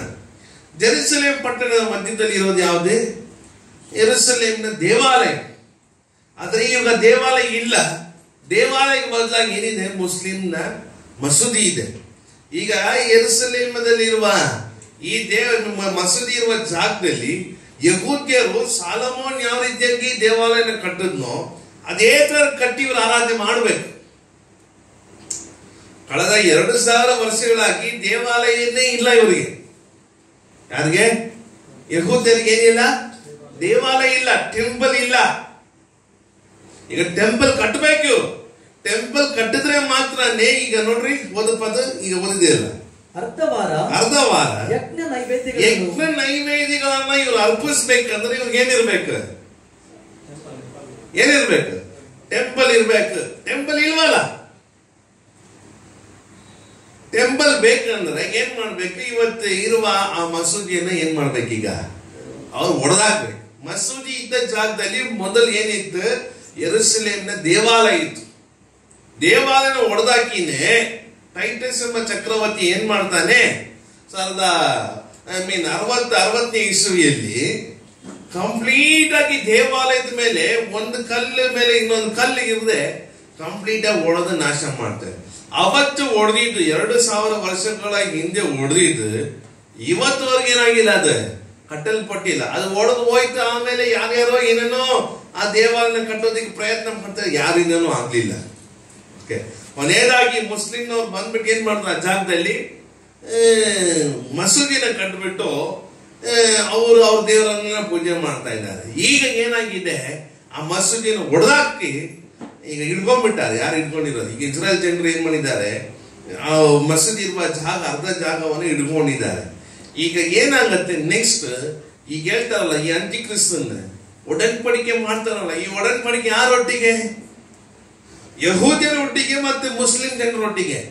Speaker 1: ಜೆರುಸಲೇಮ್ ಪಟ್ಟಣದ ಮಧ್ಯದಲ್ಲಿ ಇರೋದು ಯಾವುದೇ ಎರುಸಲೇಮ್ನ ದೇವಾಲಯ ಆದ್ರೆ ಈಗ ದೇವಾಲಯ ಇಲ್ಲ ದೇವಾಲಯಕ್ಕೆ ಬದಲಾಗಿ ಏನಿದೆ ಮುಸ್ಲಿಂನ ಮಸೂದಿ ಇದೆ ಈಗ ಎರುಸಲೇಮದಲ್ಲಿರುವ ಈ ದೇವ ಮ- ಮಸೂದಿ ಇರುವ ಜಾಗದಲ್ಲಿ ಯಹೂದ್ಯರು ಸಾಲಮೋನ್ ಯಾವ ರೀತಿಯಾಗಿ ದೇವಾಲಯನ ಕಟ್ಟಿದ್ನೋ ಅದೇ ತರ ಕಟ್ಟಿ ಇವರು ಆರಾಧನೆ ಮಾಡಬೇಕು ಕಳೆದ ಎರಡು ಸಾವಿರ ವರ್ಷಗಳಾಗಿ ದೇವಾಲಯನೇ ಇಲ್ಲ ಇವರಿಗೆ ಯಾರಿಗೆ ಯಹೂದ್ಯರಿಗೆ ಏನಿಲ್ಲ ದೇವಾಲಯ ಇಲ್ಲ ಟೆಂಪಲ್ ಇಲ್ಲ ಈಗ ಟೆಂಪಲ್ ಕಟ್ಟಬೇಕು ಟೆಂಪಲ್ ಕಟ್ಟಿದ್ರೆ ಮಾತ್ರನೇ ಈಗ ನೋಡ್ರಿ ಓದ ಪದ ಈಗ ಓದಿದೆಯಲ್ಲ
Speaker 2: ಅರ್ಧ ವಾರ
Speaker 1: ಅರ್ಧ ವಾರ
Speaker 2: ಯಜ್ಞ ನೈವೇದ್ಯಗಳನ್ನು
Speaker 1: ಯಜ್ಞ ನೈವೇದ್ಯಗಳನ್ನ ಇವ್ರು ಅರ್ಪಿಸ್ಬೇಕಂದ್ರೆ ಇವ್ರಿಗೆ ಏನಿರ್ಬೇಕು ಏನಿರ್ಬೇಕು ಟೆಂಪಲ್ ಇರ್ಬೇಕು ಟೆಂಪಲ್ ಇಲ್ವಲ್ಲ ಟೆಂಪಲ್ ಬೇಕಂದ್ರೆ ಏನ್ ಮಾಡ್ಬೇಕು ಇವತ್ತು ಇರುವ ಆ ಮಸೂದಿಯನ್ನ ಏನ್ ಮಾಡ್ಬೇಕೀಗ ಅವ್ರು ಒಡೆದಾಕ್ಬೇಕು ಮಸೂದಿ ಇದ್ದ ಜಾಗದಲ್ಲಿ ಮೊದಲು ಏನಿತ್ತು ಎರುಸಲೇಮ್ನ ದೇವಾಲಯ ಇತ್ತು ದೇವಾಲಯನ ಒಡೆದಾಕಿನೇ ಟೈಟಸ್ ಎಂಬ ಚಕ್ರವರ್ತಿ ಏನ್ ಮಾಡ್ತಾನೆ ಸಾವಿರದ ಐ ಮೀನ್ ಅರವತ್ತು ಅರವತ್ತನೇ ಇಸುವಿಯಲ್ಲಿ ಕಂಪ್ಲೀಟ್ ಆಗಿ ದೇವಾಲಯದ ಮೇಲೆ ಒಂದು ಕಲ್ಲು ಮೇಲೆ ಇನ್ನೊಂದು ಕಲ್ಲು ಇರದೆ ಕಂಪ್ಲೀಟ್ ಆಗಿ ಒಡೆದು ನಾಶ ಮಾಡ್ತಾರೆ ಅವತ್ತು ಒಡೆದಿದ್ದು ಎರಡು ಸಾವಿರ ವರ್ಷಗಳ ಹಿಂದೆ ಒಡೆದಿದ್ದು ಇವತ್ತುವರೆಗೆ ಏನಾಗಿಲ್ಲ ಅದು ಕಟ್ಟಲ್ಪಟ್ಟಿಲ್ಲ ಅದು ಒಡೆದು ಹೋಯ್ತು ಆಮೇಲೆ ಯಾರ್ಯಾರೋ ಏನೇನೋ ಆ ದೇವಾಲಯನ ಕಟ್ಟೋದಕ್ಕೆ ಪ್ರಯತ್ನ ಮಾಡ್ತಾರೆ ಯಾರಿಂದನೂ ಆಗ್ಲಿಲ್ಲ ಓಕೆ ಕೊನೆಯದಾಗಿ ಮುಸ್ಲಿಂನವ್ರು ಬಂದ್ಬಿಟ್ಟು ಏನ್ ಮಾಡ್ತಾರೆ ಆ ಜಾಗದಲ್ಲಿ ಆ, ಮಸೂದಿನ ಕಟ್ಬಿಟ್ಟು ಅವರು ಅವ್ರ ದೇವರನ್ನ ಪೂಜೆ ಮಾಡ್ತಾ ಇದ್ದಾರೆ ಈಗ ಏನಾಗಿದೆ ಆ ಮಸೂದಿನ ಒಡೆದಾಕಿ ಈಗ ಹಿಡ್ಕೊಂಡ್ಬಿಟ್ಟಾರೆ ಯಾರು ಹಿಡ್ಕೊಂಡಿರೋದು ಈಗ ಇಸ್ರಾಯಲ್ ಜನರು ಏನ್ ಮಾಡಿದ್ದಾರೆ ಆ ಮಸೂದಿ ಇರುವ ಜಾಗ ಅರ್ಧ ಜಾಗವನ್ನು ಹಿಡ್ಕೊಂಡಿದ್ದಾರೆ ಈಗ ಏನಾಗತ್ತೆ ನೆಕ್ಸ್ಟ್ ಈಗ ಹೇಳ್ತಾರಲ್ಲ ಈ ಅಂಟಿಕ್ರಿಸ್ತನ್ನ ಒಡನ್ಪಡಿಕೆ ಮಾಡ್ತಾರಲ್ಲ ಈ ಒಡನ್ಪಡಿಕೆ ಯಾರೊಟ್ಟಿಗೆ ಯಹೂದ್ಯರ ಒಟ್ಟಿಗೆ ಮತ್ತೆ ಮುಸ್ಲಿಂ ಜನರೊಟ್ಟಿಗೆ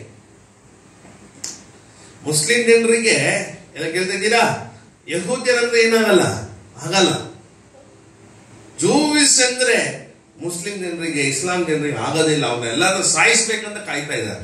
Speaker 1: ಮುಸ್ಲಿಂ ಜನರಿಗೆ ಎಲ್ಲ ಕೇಳ್ತಾ ಇದ್ದೀರಾ ಯಹೂದ್ಯರಂದ್ರೆ ಏನಾಗಲ್ಲ ಆಗಲ್ಲ ಜೂವಿಸ್ ಅಂದ್ರೆ ಮುಸ್ಲಿಂ ಜನರಿಗೆ ಇಸ್ಲಾಂ ಜನರಿಗೆ ಆಗೋದಿಲ್ಲ ಅವ್ರನ್ನೆಲ್ಲರೂ ಸಾಯಿಸ್ಬೇಕಂತ ಕಾಯ್ತಾ ಇದ್ದಾರೆ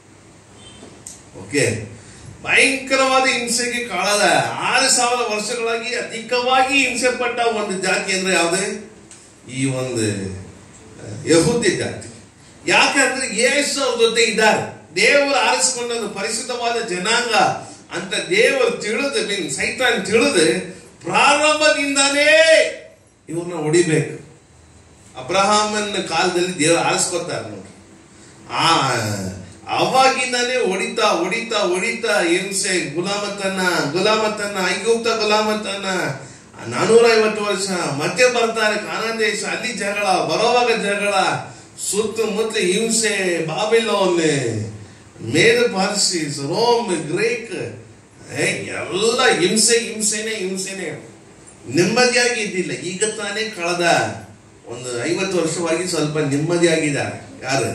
Speaker 1: ಓಕೆ ಭಯಂಕರವಾದ ಹಿಂಸೆಗೆ ಕಾಳದ ಆರು ಸಾವಿರ ವರ್ಷಗಳಾಗಿ ಅಧಿಕವಾಗಿ ಹಿಂಸೆ ಪಟ್ಟ ಒಂದು ಜಾತಿ ಅಂದ್ರೆ ಯಾವ್ದು ಈ ಒಂದು ಯಹೂದಿ ಜಾತಿ ಯಾಕಂದ್ರೆ ಯೇಸು ಅವ್ರ ಜೊತೆ ಇದ್ದಾರೆ ದೇವರು ಆರಿಸಿಕೊಂಡ ಒಂದು ಪರಿಶುದ್ಧವಾದ ಜನಾಂಗ ಅಂತ ದೇವರು ತಿಳಿದು ಮೀನ್ ಸೈತಾನ್ ತಿಳಿದು ಪ್ರಾರಂಭದಿಂದಾನೇ ಇವ್ರನ್ನ ಹೊಡಿಬೇಕು ಅಬ್ರಹಾಮನ ಕಾಲದಲ್ಲಿ ದೇವರು ಆರಿಸ್ಕೊತಾರೆ ನೋಡಿ ಆ ಅವಾಗಿಂದಾನೇ ಹೊಡಿತಾ ಹೊಡಿತಾ ಹೊಡಿತಾ ಹಿಂಸೆ ಗುಲಾಮತನ ಗುಲಾಮತನ ಐಗುಪ್ತ ಗುಲಾಮತನ ನಾನೂರ ಐವತ್ತು ವರ್ಷ ಮತ್ತೆ ಬರ್ತಾರೆ ಕಾನಾನ್ ದೇಶ ಅಲ್ಲಿ ಜಗಳ ಬರೋವಾಗ ಜಗಳ ಸುತ್ತಮುತ್ತ ಹಿಂಸೆ ಬಾಬಿಲೋನ್ ಮೇದ ಪಾರ್ಸಿಸ್ ರೋಮ್ ಗ್ರೀಕ್ ಏ, ಎಲ್ಲ ಹಿಂಸೆ ಹಿಂಸೆನೆ ಹಿಂಸೆನೆ ನೆಮ್ಮದಿಯಾಗಿ ಇದ್ದಿಲ್ಲ ಈಗ ತಾನೇ ಕಳೆದ ಒಂದು ಐವತ್ತು ವರ್ಷವಾಗಿ ಸ್ವಲ್ಪ ನೆಮ್ಮದಿಯಾಗಿದ್ದಾರೆ ಯಾರು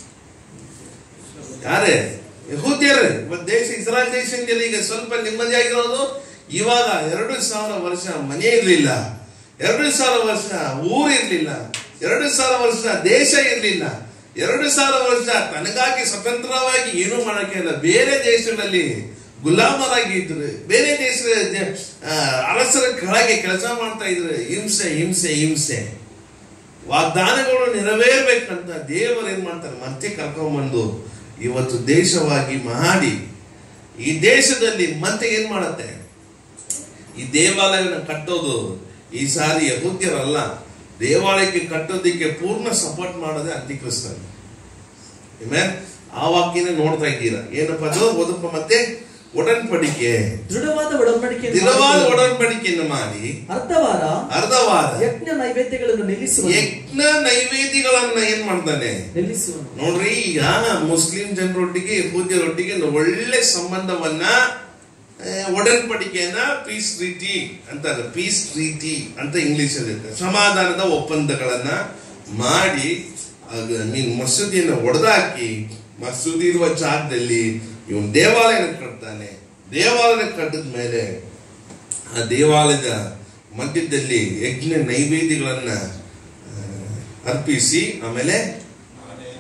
Speaker 1: ಯಾರೇ ಯಹೂದ್ಯರು ಇವತ್ತು ದೇಶ ಇಸ್ರಾಯಲ್ ದೇಶದಲ್ಲಿ ಈಗ ಸ್ವಲ್ಪ ನೆಮ್ಮದಿಯಾಗಿರೋದು ಇವಾಗ ಎರಡು ಸಾವಿರ ವರ್ಷ ಮನೆ ಇರ್ಲಿಲ್ಲ ಎರಡು ಸಾವಿರ ವರ್ಷ ಊರು ಇರ್ಲಿಲ್ಲ ಎರಡು ಸಾವಿರ ವರ್ಷ ದೇಶ ಇರ್ಲಿಲ್ಲ ಎರಡು ಸಾವಿರ ವರ್ಷ ತನಗಾಗಿ ಸ್ವತಂತ್ರವಾಗಿ ಏನೂ ಮಾಡಕ್ಕೆ ಇಲ್ಲ ಬೇರೆ ದೇಶಗಳಲ್ಲಿ ಗುಲಾಮರಾಗಿ ಇದ್ರು ಬೇರೆ ದೇಶದ ಜ- ಆ, ಅರಸರ ಕೆಳಗೆ ಕೆಲಸ ಮಾಡ್ತಾ ಇದ್ರು ಹಿಂಸೆ ಹಿಂಸೆ ಹಿಂಸೆ ವಾಗ್ದಾನಗಳು ನೆರವೇರ್ಬೇಕಂತ ದೇವರು ಏನ್ ಮಾಡ್ತಾರೆ ಮತ್ತೆ ಕರ್ಕೊಂಡ್ಬಂದು ಇವತ್ತು ದೇಶವಾಗಿ ಮಾಡಿ ಈ ದೇಶದಲ್ಲಿ ಮತ್ತೆ ಏನ್ ಮಾಡತ್ತೆ ಈ ದೇವಾಲಯನ ಕಟ್ಟೋದು ಈ ಸಾರಿ ಯಹೂದ್ಯರಲ್ಲ ದೇವಾಲಯಕ್ಕೆ ಕಟ್ಟೋದಿಕ್ಕೆ ಪೂರ್ಣ ಸಪೋರ್ಟ್ ಮಾಡೋದೇ ಅಂತಿಕ್ರಿಸ್ತರು ಆಮೇಲೆ ಆ ವಾಕ್ಯನ ನೋಡ್ತಾ ಇದ್ದೀರಾ ಏನಪ್ಪ ಅದು ಓದಪ್ಪ ಮತ್ತೆ ಒಡನ್ಪಡಿಕೆ
Speaker 2: ದೃಢವಾದ ಒಡಂಬಡಿಕೆ
Speaker 1: ದಿನವಾದ ಒಡನ್ಪಡಿಕೆಯನ್ನು ಮಾಡಿ
Speaker 2: ಅರ್ಧ ವಾರ
Speaker 1: ಅರ್ಧ ವಾರ
Speaker 2: ಯಜ್ಞ ನೈವೇದ್ಯಗಳನ್ನು ನಿಲ್ಲಿಸುವ
Speaker 1: ಯಜ್ಞ ನೈವೇದ್ಯಗಳನ್ನ ಏನ್ ಮಾಡ್ತಾನೆ
Speaker 2: ನಿಲ್ಲಿಸುವನು
Speaker 1: ನೋಡ್ರಿ ಈಗ ಮುಸ್ಲಿಂ ಜನರೊಟ್ಟಿಗೆ ಯಹೂದ್ಯರೊಟ್ಟಿಗೆ ಒಂದು ಒಳ್ಳೆ ಸಂಬಂಧವನ್ನ ಆ, ಒಡನ್ಪಡಿಕೆಯನ್ನ ಪೀಸ್ ರೀತಿ ಅಂತಾರೆ ಪೀಸ್ ರೀತಿ ಅಂತ ಇಂಗ್ಲಿಷ್ ಅಲ್ಲಿ ಇರುತ್ತೆ. ಸಮಾಧಾನದ ಒಪ್ಪಂದಗಳನ್ನ ಮಾಡಿ ಮೀನ್ ಮಸೂದಿಯನ್ನು ಒಡೆದಾಕಿ ಮಸೂದಿ ಇರುವ ಜಾಗದಲ್ಲಿ ಇವನ್ ದೇವಾಲಯನ ಕಟ್ತಾನೆ ದೇವಾಲಯ ಕಟ್ಟಿದ ಮೇಲೆ ಆ ದೇವಾಲಯದ ಮಧ್ಯದಲ್ಲಿ ಯಜ್ಞ ನೈವೇದ್ಯಗಳನ್ನ ಆ, ಅರ್ಪಿಸಿ ಆಮೇಲೆ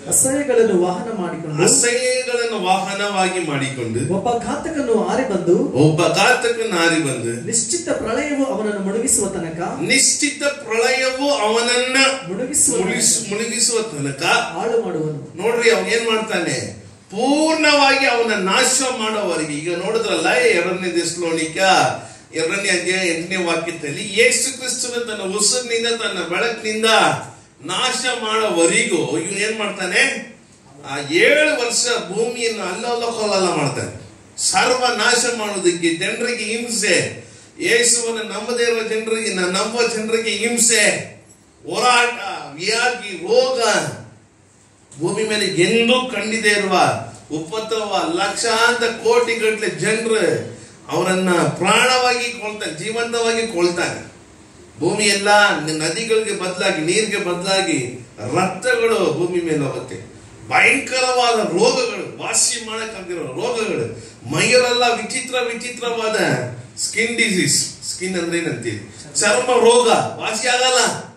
Speaker 2: ಅಸಹ್ಯಗಳನ್ನು ವಾಹನ ಮಾಡಿಕೊಂಡು
Speaker 1: ಅಸಹ್ಯಗಳನ್ನು ವಾಹನವಾಗಿ ಮಾಡಿಕೊಂಡು
Speaker 2: ಒಬ್ಬ ಘಾತಕನು ಆರಿ ಬಂದು
Speaker 1: ಒಬ್ಬ ಘಾತಕ ನಾರಿ ಬಂದು
Speaker 2: ನಿಶ್ಚಿತ ಪ್ರಳಯವು ಅವನನ್ನು ಮುಳುಗಿಸುವ ತನಕ
Speaker 1: ನಿಶ್ಚಿತ ಪ್ರಳಯವು ಅವನನ್ನ
Speaker 2: ಮುಳುಗಿಸುವ
Speaker 1: ಮುಳುಗಿಸ್ ಮುಳುಗಿಸುವ ತನಕ
Speaker 2: ಹಾಳು ಮಾಡುವನು
Speaker 1: ನೋಡ್ರಿ ಅವನ್ ಏನ್ ಮಾಡ್ತಾನೆ ಪೂರ್ಣವಾಗಿ ಅವನ ನಾಶ ಮಾಡೋವರೆಗೆ ಈಗ ನೋಡಿದ್ರಲ್ಲ ಎರಡನೇ ದಿಸ್ಲೋಣಿಕ ಎರಡನೇ ಅಧ್ಯಾಯ ಎಂಟನೇ ವಾಕ್ಯದಲ್ಲಿ ಯೇಸು ಕ್ರಿಸ್ತನ ತನ್ನ ಉಸಿರಿನಿಂದ ತನ್ನ ಬೆಳಕಿನಿಂದ ನಾಶ ಮಾಡೋವರೆಗೂ ಇವನು ಏನ್ ಮಾಡ್ತಾನೆ ಆ ಏಳು ವರ್ಷ ಭೂಮಿಯನ್ನು ಅಲ್ಲಲ್ಲ ಕೊಲ್ಲಲ್ಲ ಮಾಡ್ತಾನೆ ಸರ್ವ ನಾಶ ಮಾಡೋದಕ್ಕೆ ಜನರಿಗೆ ಹಿಂಸೆ ಯೇಸುವನ್ನು ನಂಬದೇ ಇರುವ ಜನರಿಗೆ ನಂಬುವ ಜನರಿಗೆ ಹಿಂಸೆ ಹೋರಾಟ ವ್ಯಾಧಿ ರೋಗ ಭೂಮಿ ಮೇಲೆ ಎಂದೂ ಕಂಡಿದೆ ಇರುವ ಉಪದ್ರವ ಲಕ್ಷಾಂತರ ಕೋಟಿ ಗಟ್ಟಲೆ ಜನರು ಅವರನ್ನ ಪ್ರಾಣವಾಗಿ ಕೊಳ್ತಾನೆ ಜೀವಂತವಾಗಿ ಕೊಳ್ತಾನೆ ಭೂಮಿ ಎಲ್ಲ ನದಿಗಳಿಗೆ ಬದಲಾಗಿ ನೀರಿಗೆ ಬದಲಾಗಿ ರಕ್ತಗಳು ಭೂಮಿ ಮೇಲೆ ಹೋಗುತ್ತೆ ಭಯಂಕರವಾದ ರೋಗಗಳು ವಾಸಿ ಮಾಡಕ್ಕಾಗಿರೋ ರೋಗಗಳು ಮೈಯಲ್ಲೆಲ್ಲ ವಿಚಿತ್ರ ವಿಚಿತ್ರವಾದ ಸ್ಕಿನ್ ಡಿಸೀಸ್ ಸ್ಕಿನ್ ಅಂದ್ರೆ ಏನಂತೀವಿ ಚರ್ಮ ರೋಗ ವಾಸಿ ಆಗಲ್ಲ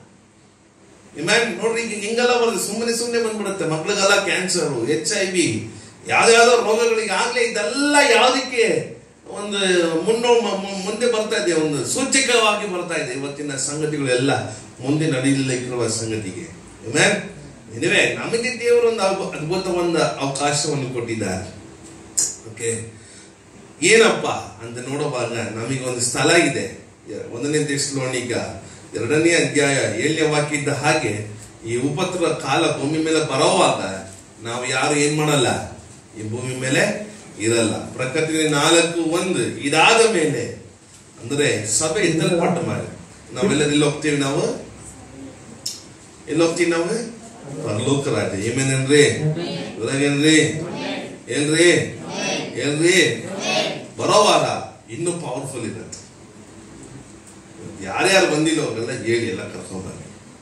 Speaker 1: ಇಮ್ಯಾನ್ ನೋಡ್ರಿ ಈಗ ಹಿಂಗೆಲ್ಲ ಬರುತ್ತೆ ಸುಮ್ಮನೆ ಸುಮ್ಮನೆ ಬಂದ್ಬಿಡುತ್ತೆ ಮಕ್ಳಿಗೆಲ್ಲ ಕ್ಯಾನ್ಸರ್ ಎಚ್ ಐ ವಿ ಯಾವ್ದಾವ್ದೋ ರೋಗಗಳಿಗೆ ಆಗ್ಲೇ ಇದೆಲ್ಲ ಯಾವ್ದಕ್ಕೆ ಒಂದು ಮುನ್ನೋ ಮ- ಮು- ಮುಂದೆ ಬರ್ತಾ ಇದೆ ಒಂದು ಸೂಚಕವಾಗಿ ಬರ್ತಾ ಇದೆ ಇವತ್ತಿನ ಸಂಗತಿಗಳೆಲ್ಲ ಮುಂದೆ ನಡೆಯಲಿಕ್ಕಿರುವ ಸಂಗತಿಗೆ ಇಮ್ಯಾನ್ ಇದುವೇ ನಮಗೆ ದೇವರು ಒಂದು ಅದ್ಭು- ಅದ್ಭುತವಾದ ಅವಕಾಶವನ್ನು ಕೊಟ್ಟಿದ್ದಾರೆ ಓಕೆ ಏನಪ್ಪ ಅಂತ ನೋಡುವಾಗ ನಮಗೆ ಒಂದು ಸ್ಥಳ ಇದೆ ಒಂದನೇ ದೇಶಲೋಣಿಗ ಎರಡನೇ ಅಧ್ಯಾಯ ಏಳನೇ ವಾಕ್ಯ ಇದ್ದ ಹಾಗೆ ಈ ಉಪದ್ರ ಕಾಲ ಭೂಮಿ ಮೇಲೆ ಬರೋವಾಗ ನಾವು ಯಾರು ಏನ್ ಮಾಡಲ್ಲ ಈ ಭೂಮಿ ಮೇಲೆ ಇರಲ್ಲ ಪ್ರಕೃತಿ ನಾಲ್ಕು ಒಂದು ಇದಾದ ಮೇಲೆ ಅಂದ್ರೆ ಸಭೆ ಎತ್ತಲ್ಪಟ್ಟ ಮೇಲೆ ನಾವೆಲ್ಲ ಎಲ್ಲಿ ಹೋಗ್ತೀವಿ ನಾವು ಎಲ್ಲಿ ಹೋಗ್ತೀವಿ ನಾವು ಪರಲೋಕ ರಾಜ್ಯ ಏಮೇನೇನ್ರಿ ಇದ್ರಾಗೇನ್ರಿ ಏನ್ರಿ ಏನ್ರಿ ಬರೋ ವಾರ ಇನ್ನೂ ಪವರ್ಫುಲ್ ಇದೆ ಯಾರ್ಯಾರು ಬಂದಿಲ್ಲ ಅವ್ರೆಲ್ಲ ಹೇಳಿ ಎಲ್ಲ ಕರ್ಕೊಂಡ್ಬನ್ನಿ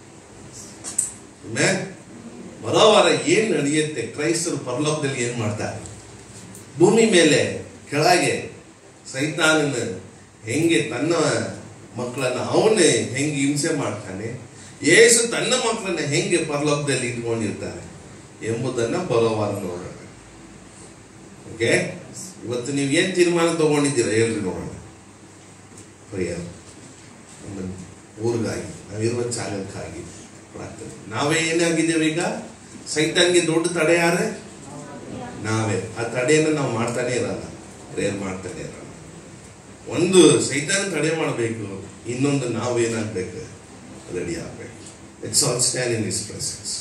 Speaker 1: ಆಮೇಲೆ ಬರೋ ವಾರ ಏನ್ ನಡೆಯುತ್ತೆ ಕ್ರೈಸ್ತರು ಪರಲೋಕದಲ್ಲಿ ಏನ್ ಮಾಡ್ತಾರೆ ಭೂಮಿ ಮೇಲೆ ಕೆಳಗೆ ಸೈತಾನನ ಹೆಂಗೆ ತನ್ನ ಮಕ್ಕಳನ್ನ ಅವನೇ ಹೆಂಗೆ ಹಿಂಸೆ ಮಾಡ್ತಾನೆ ಯೇಸು ತನ್ನ ಮಕ್ಕಳನ್ನ ಹೆಂಗೆ ಪರಲೋಕದಲ್ಲಿ ಇಟ್ಕೊಂಡಿರ್ತಾರೆ ಎಂಬುದನ್ನ ಬರೋ ವಾರ ನೋಡೋಣ ಓಕೆ ಇವತ್ತು ನೀವು ಏನ್ ತೀರ್ಮಾನ ತಗೊಂಡಿದ್ದೀರಾ ಹೇಳ್ರಿ ನೋಡೋಣ ಪ್ರಿಯರ್ ನಮ್ಮ ಊರಿಗಾಗಿ ನಾವಿರುವ ಜಾಗಕ್ಕಾಗಿ ಪ್ರಾರ್ಥನೆ ನಾವೇ ಏನಾಗಿದ್ದೇವೆ ಈಗ ಸೈತಾನ್ಗೆ ದೊಡ್ಡ ತಡೆ ಯಾರೇ ನಾವೇ ಆ ತಡೆಯನ್ನು ನಾವು ಮಾಡ್ತಾನೆ ಇರಲ್ಲ ಪ್ರೇಯರ್ ಮಾಡ್ತಾನೆ ಇರಲ್ಲ ಒಂದು ಸೈತಾನ ತಡೆ ಮಾಡಬೇಕು ಇನ್ನೊಂದು ನಾವೇನಾಗ್ಬೇಕು ರೆಡಿ ಆಗ್ಬೇಕು it's all stand in his presence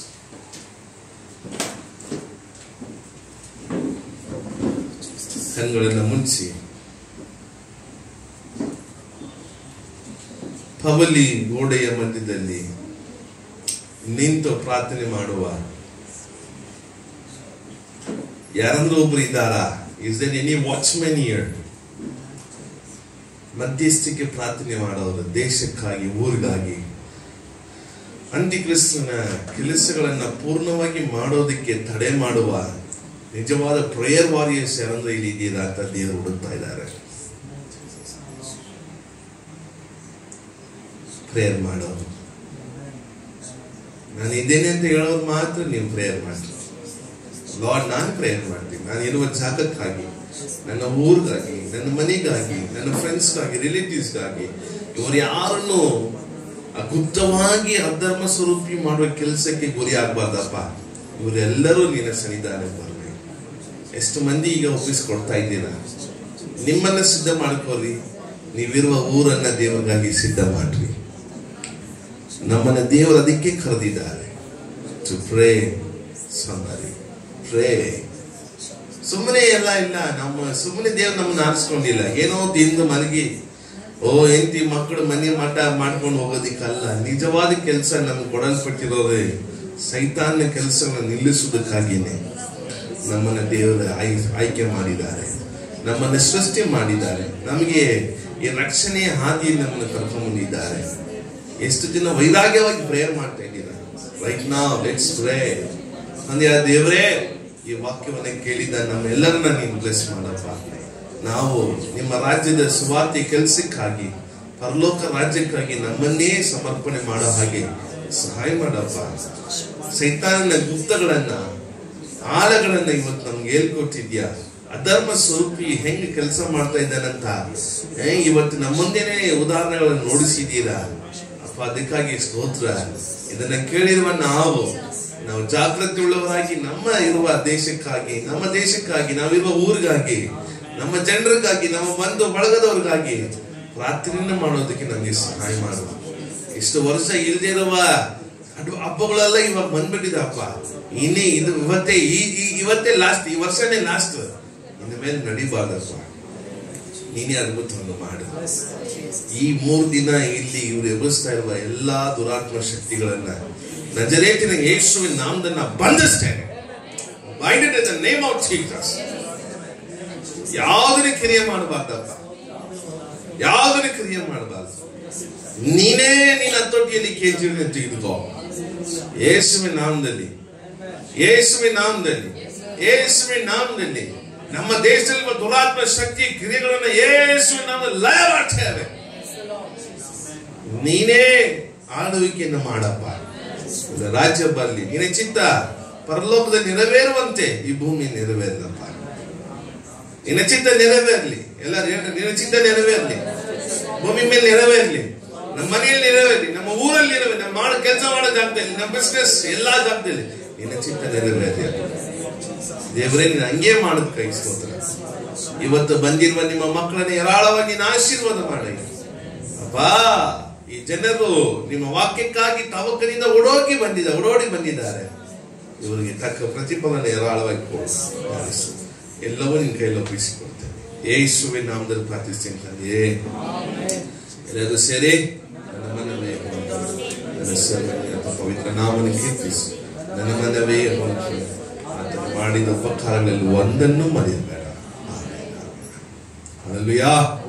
Speaker 1: ಕಣ್ಗಳನ್ನು ಮುಚ್ಚಿ ಪವಲಿ ಗೋಡೆಯ ಮಧ್ಯದಲ್ಲಿ ನಿಂತು ಪ್ರಾರ್ಥನೆ ಮಾಡುವ ಯಾರಂದ್ರೂ ಒಬ್ರು ಇದ್ದಾರಾ is there any watchmen here ಮಧ್ಯಸ್ಥಿಕೆ ಪ್ರಾರ್ಥನೆ ಮಾಡೋರು ದೇಶಕ್ಕಾಗಿ ಊರಿಗಾಗಿ ಅಂಟಿಕ್ರಿಸ್ತನ ಕೆಲಸಗಳನ್ನ ಪೂರ್ಣವಾಗಿ ಮಾಡೋದಕ್ಕೆ ತಡೆ ಮಾಡುವ ನಿಜವಾದ ಪ್ರೇಯರ್ ವಾರಿಯರ್ಸ್ ಯಾರಂದ್ರೆ ಇಲ್ಲಿ ಇದ್ದೀರಾ ಅಂತ ದೇವರು ಹುಡುಕ್ತಾ ಇದ್ದಾರೆ ಪ್ರೇಯರ್ ಮಾಡೋರು ನಾನು ಇದ್ದೇನೆ ಅಂತ ಹೇಳೋದು ಮಾತ್ರ ನೀವು ಪ್ರೇಯರ್ ಮಾಡಿ ಲಾರ್ಡ್ ನಾನು ಪ್ರೇಯರ್ ಮಾಡ್ತೀನಿ ನಾನು ಇರುವ ಜಾಗಕ್ಕಾಗಿ ನನ್ನ ಊರಿಗಾಗಿ ನನ್ನ ಮನೆಗಾಗಿ ನನ್ನ ಫ್ರೆಂಡ್ಸ್ಗಾಗಿ ರಿಲೇಟಿವ್ಸ್ಗಾಗಿ ಇವರು ಯಾರನ್ನು ಗುಪ್ತವಾಗಿ ಅಧರ್ಮ ಸ್ವರೂಪಿ ಮಾಡುವ ಕೆಲಸಕ್ಕೆ ಗುರಿ ಆಗ್ಬಾರ್ದಪ್ಪ ಇವರೆಲ್ಲರೂ ನಿನ್ನ ಸನ್ನಿಧಾನ ಬರಬೇಕು ಎಷ್ಟು ಮಂದಿ ಈಗ ಒಪ್ಪಿಸ್ಕೊಡ್ತಾ ಇದ್ದೀರಾ ನಿಮ್ಮನ್ನ ಸಿದ್ಧ ಮಾಡ್ಕೋರಿ ನೀವಿರುವ ಊರನ್ನ ದೇವರಿಗಾಗಿ ಸಿದ್ಧ ಮಾಡ್ರಿ ನಮ್ಮನ್ನ ದೇವರು ಅದಕ್ಕೆ ಕರೆದಿದ್ದಾರೆ ಟು ಪ್ರೇ somebody ಪ್ರೇ ಸುಮ್ಮನೆ ಎಲ್ಲ ಇಲ್ಲ ನಮ್ಮ ಸುಮ್ಮನೆ ದೇವ್ರು ನಮ್ಮನ್ನ ಆರಿಸ್ಕೊಂಡಿಲ್ಲ ಏನೋ ತಿಂದು ಮಲಗಿ ಓ ಎಂತಿ ಮಕ್ಕಳು ಮನೆ ಮಠ ಮಾಡ್ಕೊಂಡು ಹೋಗೋದಿಕ್ಕಲ್ಲ ನಿಜವಾದ ಕೆಲಸ ನಮ್ಗೆ ಕೊಡಲ್ಪಟ್ಟಿರೋದೇ ಸೈತಾನ್ಯ ಕೆಲಸಗಳನ್ನ ನಿಲ್ಲಿಸುವುದಕ್ಕಾಗಿಯೇ ನಮ್ಮನ್ನ ದೇವರ ಆಯ್- ಆಯ್ಕೆ ಮಾಡಿದ್ದಾರೆ ನಮ್ಮನ್ನ ಸೃಷ್ಟಿ ಮಾಡಿದ್ದಾರೆ ನಮಗೆ ಈ ರಕ್ಷಣೆಯ ಹಾದಿಯಲ್ಲಿ ನಮ್ಮನ್ನು ಕರ್ಕೊಂಡು ಬಂದಿದ್ದಾರೆ ಎಷ್ಟು ಜನ ವೈರಾಗ್ಯವಾಗಿ ಪ್ರೇಯರ್ ಮಾಡ್ತಾ ಇದ್ದೀರಾ ರೈಟ್ ನಾವ್ ಲೆಟ್ಸ್ ಪ್ರೇ ಅಂದ್ರೆ ಆ ದೇವರೇ ಈ ವಾಕ್ಯವನ್ನ ಕೇಳಿದ ನಮ್ಮೆಲ್ಲರನ್ನ ನೀನು ಬ್ಲೆಸ್ ಮಾಡಪ್ಪ ನಾವು ನಿಮ್ಮ ರಾಜ್ಯದ ಸುವಾರ್ತೆ ಕೆಲಸಕ್ಕಾಗಿ ಪರಲೋಕ ರಾಜ್ಯಕ್ಕಾಗಿ ನಮ್ಮನ್ನೇ ಸಮರ್ಪಣೆ ಮಾಡೋ ಹಾಗೆ ಸಹಾಯ ಮಾಡಪ್ಪ ಸೈತಾನನ ಗುಪ್ತಗಳನ್ನ ಆಳಗಳನ್ನ ಇವತ್ತು ನಮ್ಗೆ ಹೇಳ್ಕೊಟ್ಟಿದ್ಯಾ ಅಧರ್ಮ ಸ್ವರೂಪಿ ಹೆಂಗ್ ಕೆಲಸ ಮಾಡ್ತಾ ಇದ್ದಾನಂತ ಏ, ಇವತ್ತು ನಮ್ಮ ಮುಂದೆನೆ ಉದಾಹರಣೆಗಳನ್ನು ನೋಡಿಸಿದ್ದೀರಾ ಅಪ್ಪ ಅದಕ್ಕಾಗಿ ಸ್ತೋತ್ರ ಇದನ್ನ ಕೇಳಿರುವ ನಾವು ನಾವು ಜಾಗೃತಿ ಉಳ್ಳವರಾಗಿ ನಮ್ಮ ಇರುವ ದೇಶಕ್ಕಾಗಿ ನಮ್ಮ ದೇಶಕ್ಕಾಗಿ ನಾವಿರುವ ಊರಿಗಾಗಿ ನಮ್ಮ ಜನರಿಗಾಗಿ ನಮ್ಮ ಬಂಧು ಬಳಗದವ್ರಿಗಾಗಿ ಪ್ರಾರ್ಥನೆಯನ್ನ ಮಾಡೋದಕ್ಕೆ ನಮಗೆ ಸಹಾಯ ಮಾಡು ಇಷ್ಟು ವರ್ಷ ಇಲ್ಲದೆ ಇರುವ ಅಡ್- ಹಬ್ಬಗಳೆಲ್ಲ ಇವಾಗ ಬಂದ್ಬಿಟ್ಟಿದೆ ಹಬ್ಬ ಇನ್ನೇ ಇದು ಇವತ್ತೇ ಈ ಈ- ಇವತ್ತೇ ಲಾಸ್ಟ್ ಈ ವರ್ಷನೇ ಲಾಸ್ಟ್ ಇನ್ನು ಮೇಲೆ ನಡಿಬಾರ್ದಪ್ಪ ನೀನೇ ಅದ್ಭುತವನ್ನು ಮಾಡು ಈ ಮೂರು ದಿನ ಇಲ್ಲಿ ಇವರು ಎದುರಿಸ್ತಾ ಇರುವ ಎಲ್ಲಾ ದುರಾತ್ಮ ಶಕ್ತಿಗಳನ್ನ ನಜರೇಟಿನ ಯೇಸುವಿನ ನಾಮದನ್ನ ಬಂಧಿಸ್ತೇನೆ Bind it in the name of Jesus. ಯಾವುದನ್ನ ಕ್ರಿಯೆ ಮಾಡಬಾರ್ದಪ್ಪ ಯಾವುದನ್ನ ಕ್ರಿಯೆ ಮಾಡಬಾರ್ದು ನೀನೇ ನಿನ್ನ ಹತ್ತೊಟ್ಟಿಯಲ್ಲಿ ಕೆಜಿಯನ್ನು ತೆಗೆದುಕೋ ಯೇಸುವಿನ ನಾಮದಲ್ಲಿ ಯೇಸುವಿನ ನಾಮದಲ್ಲಿ ಯೇಸುವಿನ ನಾಮದಲ್ಲಿ ನಮ್ಮ ದೇಶದಲ್ಲಿ ದುರಾತ್ಮ ಶಕ್ತಿ ಕ್ರಿಯೆಗಳನ್ನ ಯೇಸುವಿನ ನಾಮದಲ್ಲಿ ಲಯ ಮಾಡ್ತೇವೆ ನೀನೇ ಆಳ್ವಿಕೆಯನ್ನು ಮಾಡಪ್ಪ ಇದು ರಾಜ್ಯ ಬರಲಿ ನಿನ್ನ ಚಿತ್ತ ಪರಲೋಕದಲ್ಲಿ ನೆರವೇರುವಂತೆ ಈ ಭೂಮಿ ನೆರವೇರಲಪ್ಪ ನಿನ್ನ ಚಿತ್ತ ನೆರವೇರಲಿ ಎಲ್ಲರೂ ಹೇಳ್ತಾರೆ ನಿನ್ನ ಚಿತ್ತ ನೆರವೇರಲಿ ಭೂಮಿ ಮೇಲೆ ನೆರವೇರಲಿ ನಮ್ಮ ಮನೆಯಲ್ಲಿ ನೆರವೇರಲಿ ನಮ್ಮ ಊರಲ್ಲಿ ನೆರವೇರಲಿ ನಮ್ಮ ಮಾಡೋ ಕೆಲಸ ಮಾಡೋ ಜಾಗದಲ್ಲಿ ನಮ್ಮ ಬಿಸ್ನೆಸ್ ಎಲ್ಲಾ ಜಾಗದಲ್ಲಿ ನಿನ್ನ ಚಿತ್ತ ನೆರವೇರಲಿ ದೇವರೇ ನೀನು ಹಂಗೆ ಮಾಡೋದು ಕೈ ಸ್ತೋತ್ರ ಇವತ್ತು ಬಂದಿರುವ ನಿಮ್ಮ ಮಕ್ಕಳನ್ನ ಹೇರಾಳವಾಗಿ ನೀನು ಆಶೀರ್ವಾದ ಮಾಡಿ ಅಪ್ಪ ಈ ಜನರು ನಿಮ್ಮ ವಾಕ್ಯಕ್ಕಾಗಿ ತವಕನಿಂದ ಓಡೋಗಿ ಬಂದಿದ್ದ ಓಡೋಡಿ ಬಂದಿದ್ದಾರೆ ಇವರಿಗೆ ತಕ್ಕ ಪ್ರತಿಫಲನ ಹೇರಾಳವಾಗಿ ಕೊಡು ಪಾಲಿಸು. ಎಲ್ಲವೂ ನಿನ್ನ ಕೈಯಲ್ಲಿ ಒಪ್ಪಿಸಿಕೊಡ್ತೇನೆ ಯೇಸುವಿನ ನಾಮದಲ್ಲಿ ಪ್ರಾರ್ಥಿಸ್ತೇನೆ ತಂದೆಯೇ ಎಲ್ಲರೂ ಸೇರಿ ನನ್ನ ಮನವೇ ಹೊಂದು. ನನ್ನ ಸೇವೆಯ ಪವಿತ್ರ ನಾಮನ ಕೀರ್ತಿಸು ನನ್ನ ಮನವೇ ಹೊಂದು. ಆತನು ಮಾಡಿದ ಉಪಕಾರಗಳಲ್ಲಿ ಒಂದನ್ನು ಮರೆಯಬೇಡ ಆಮೇಲೆ ಅಲ್ಲೂಯಾ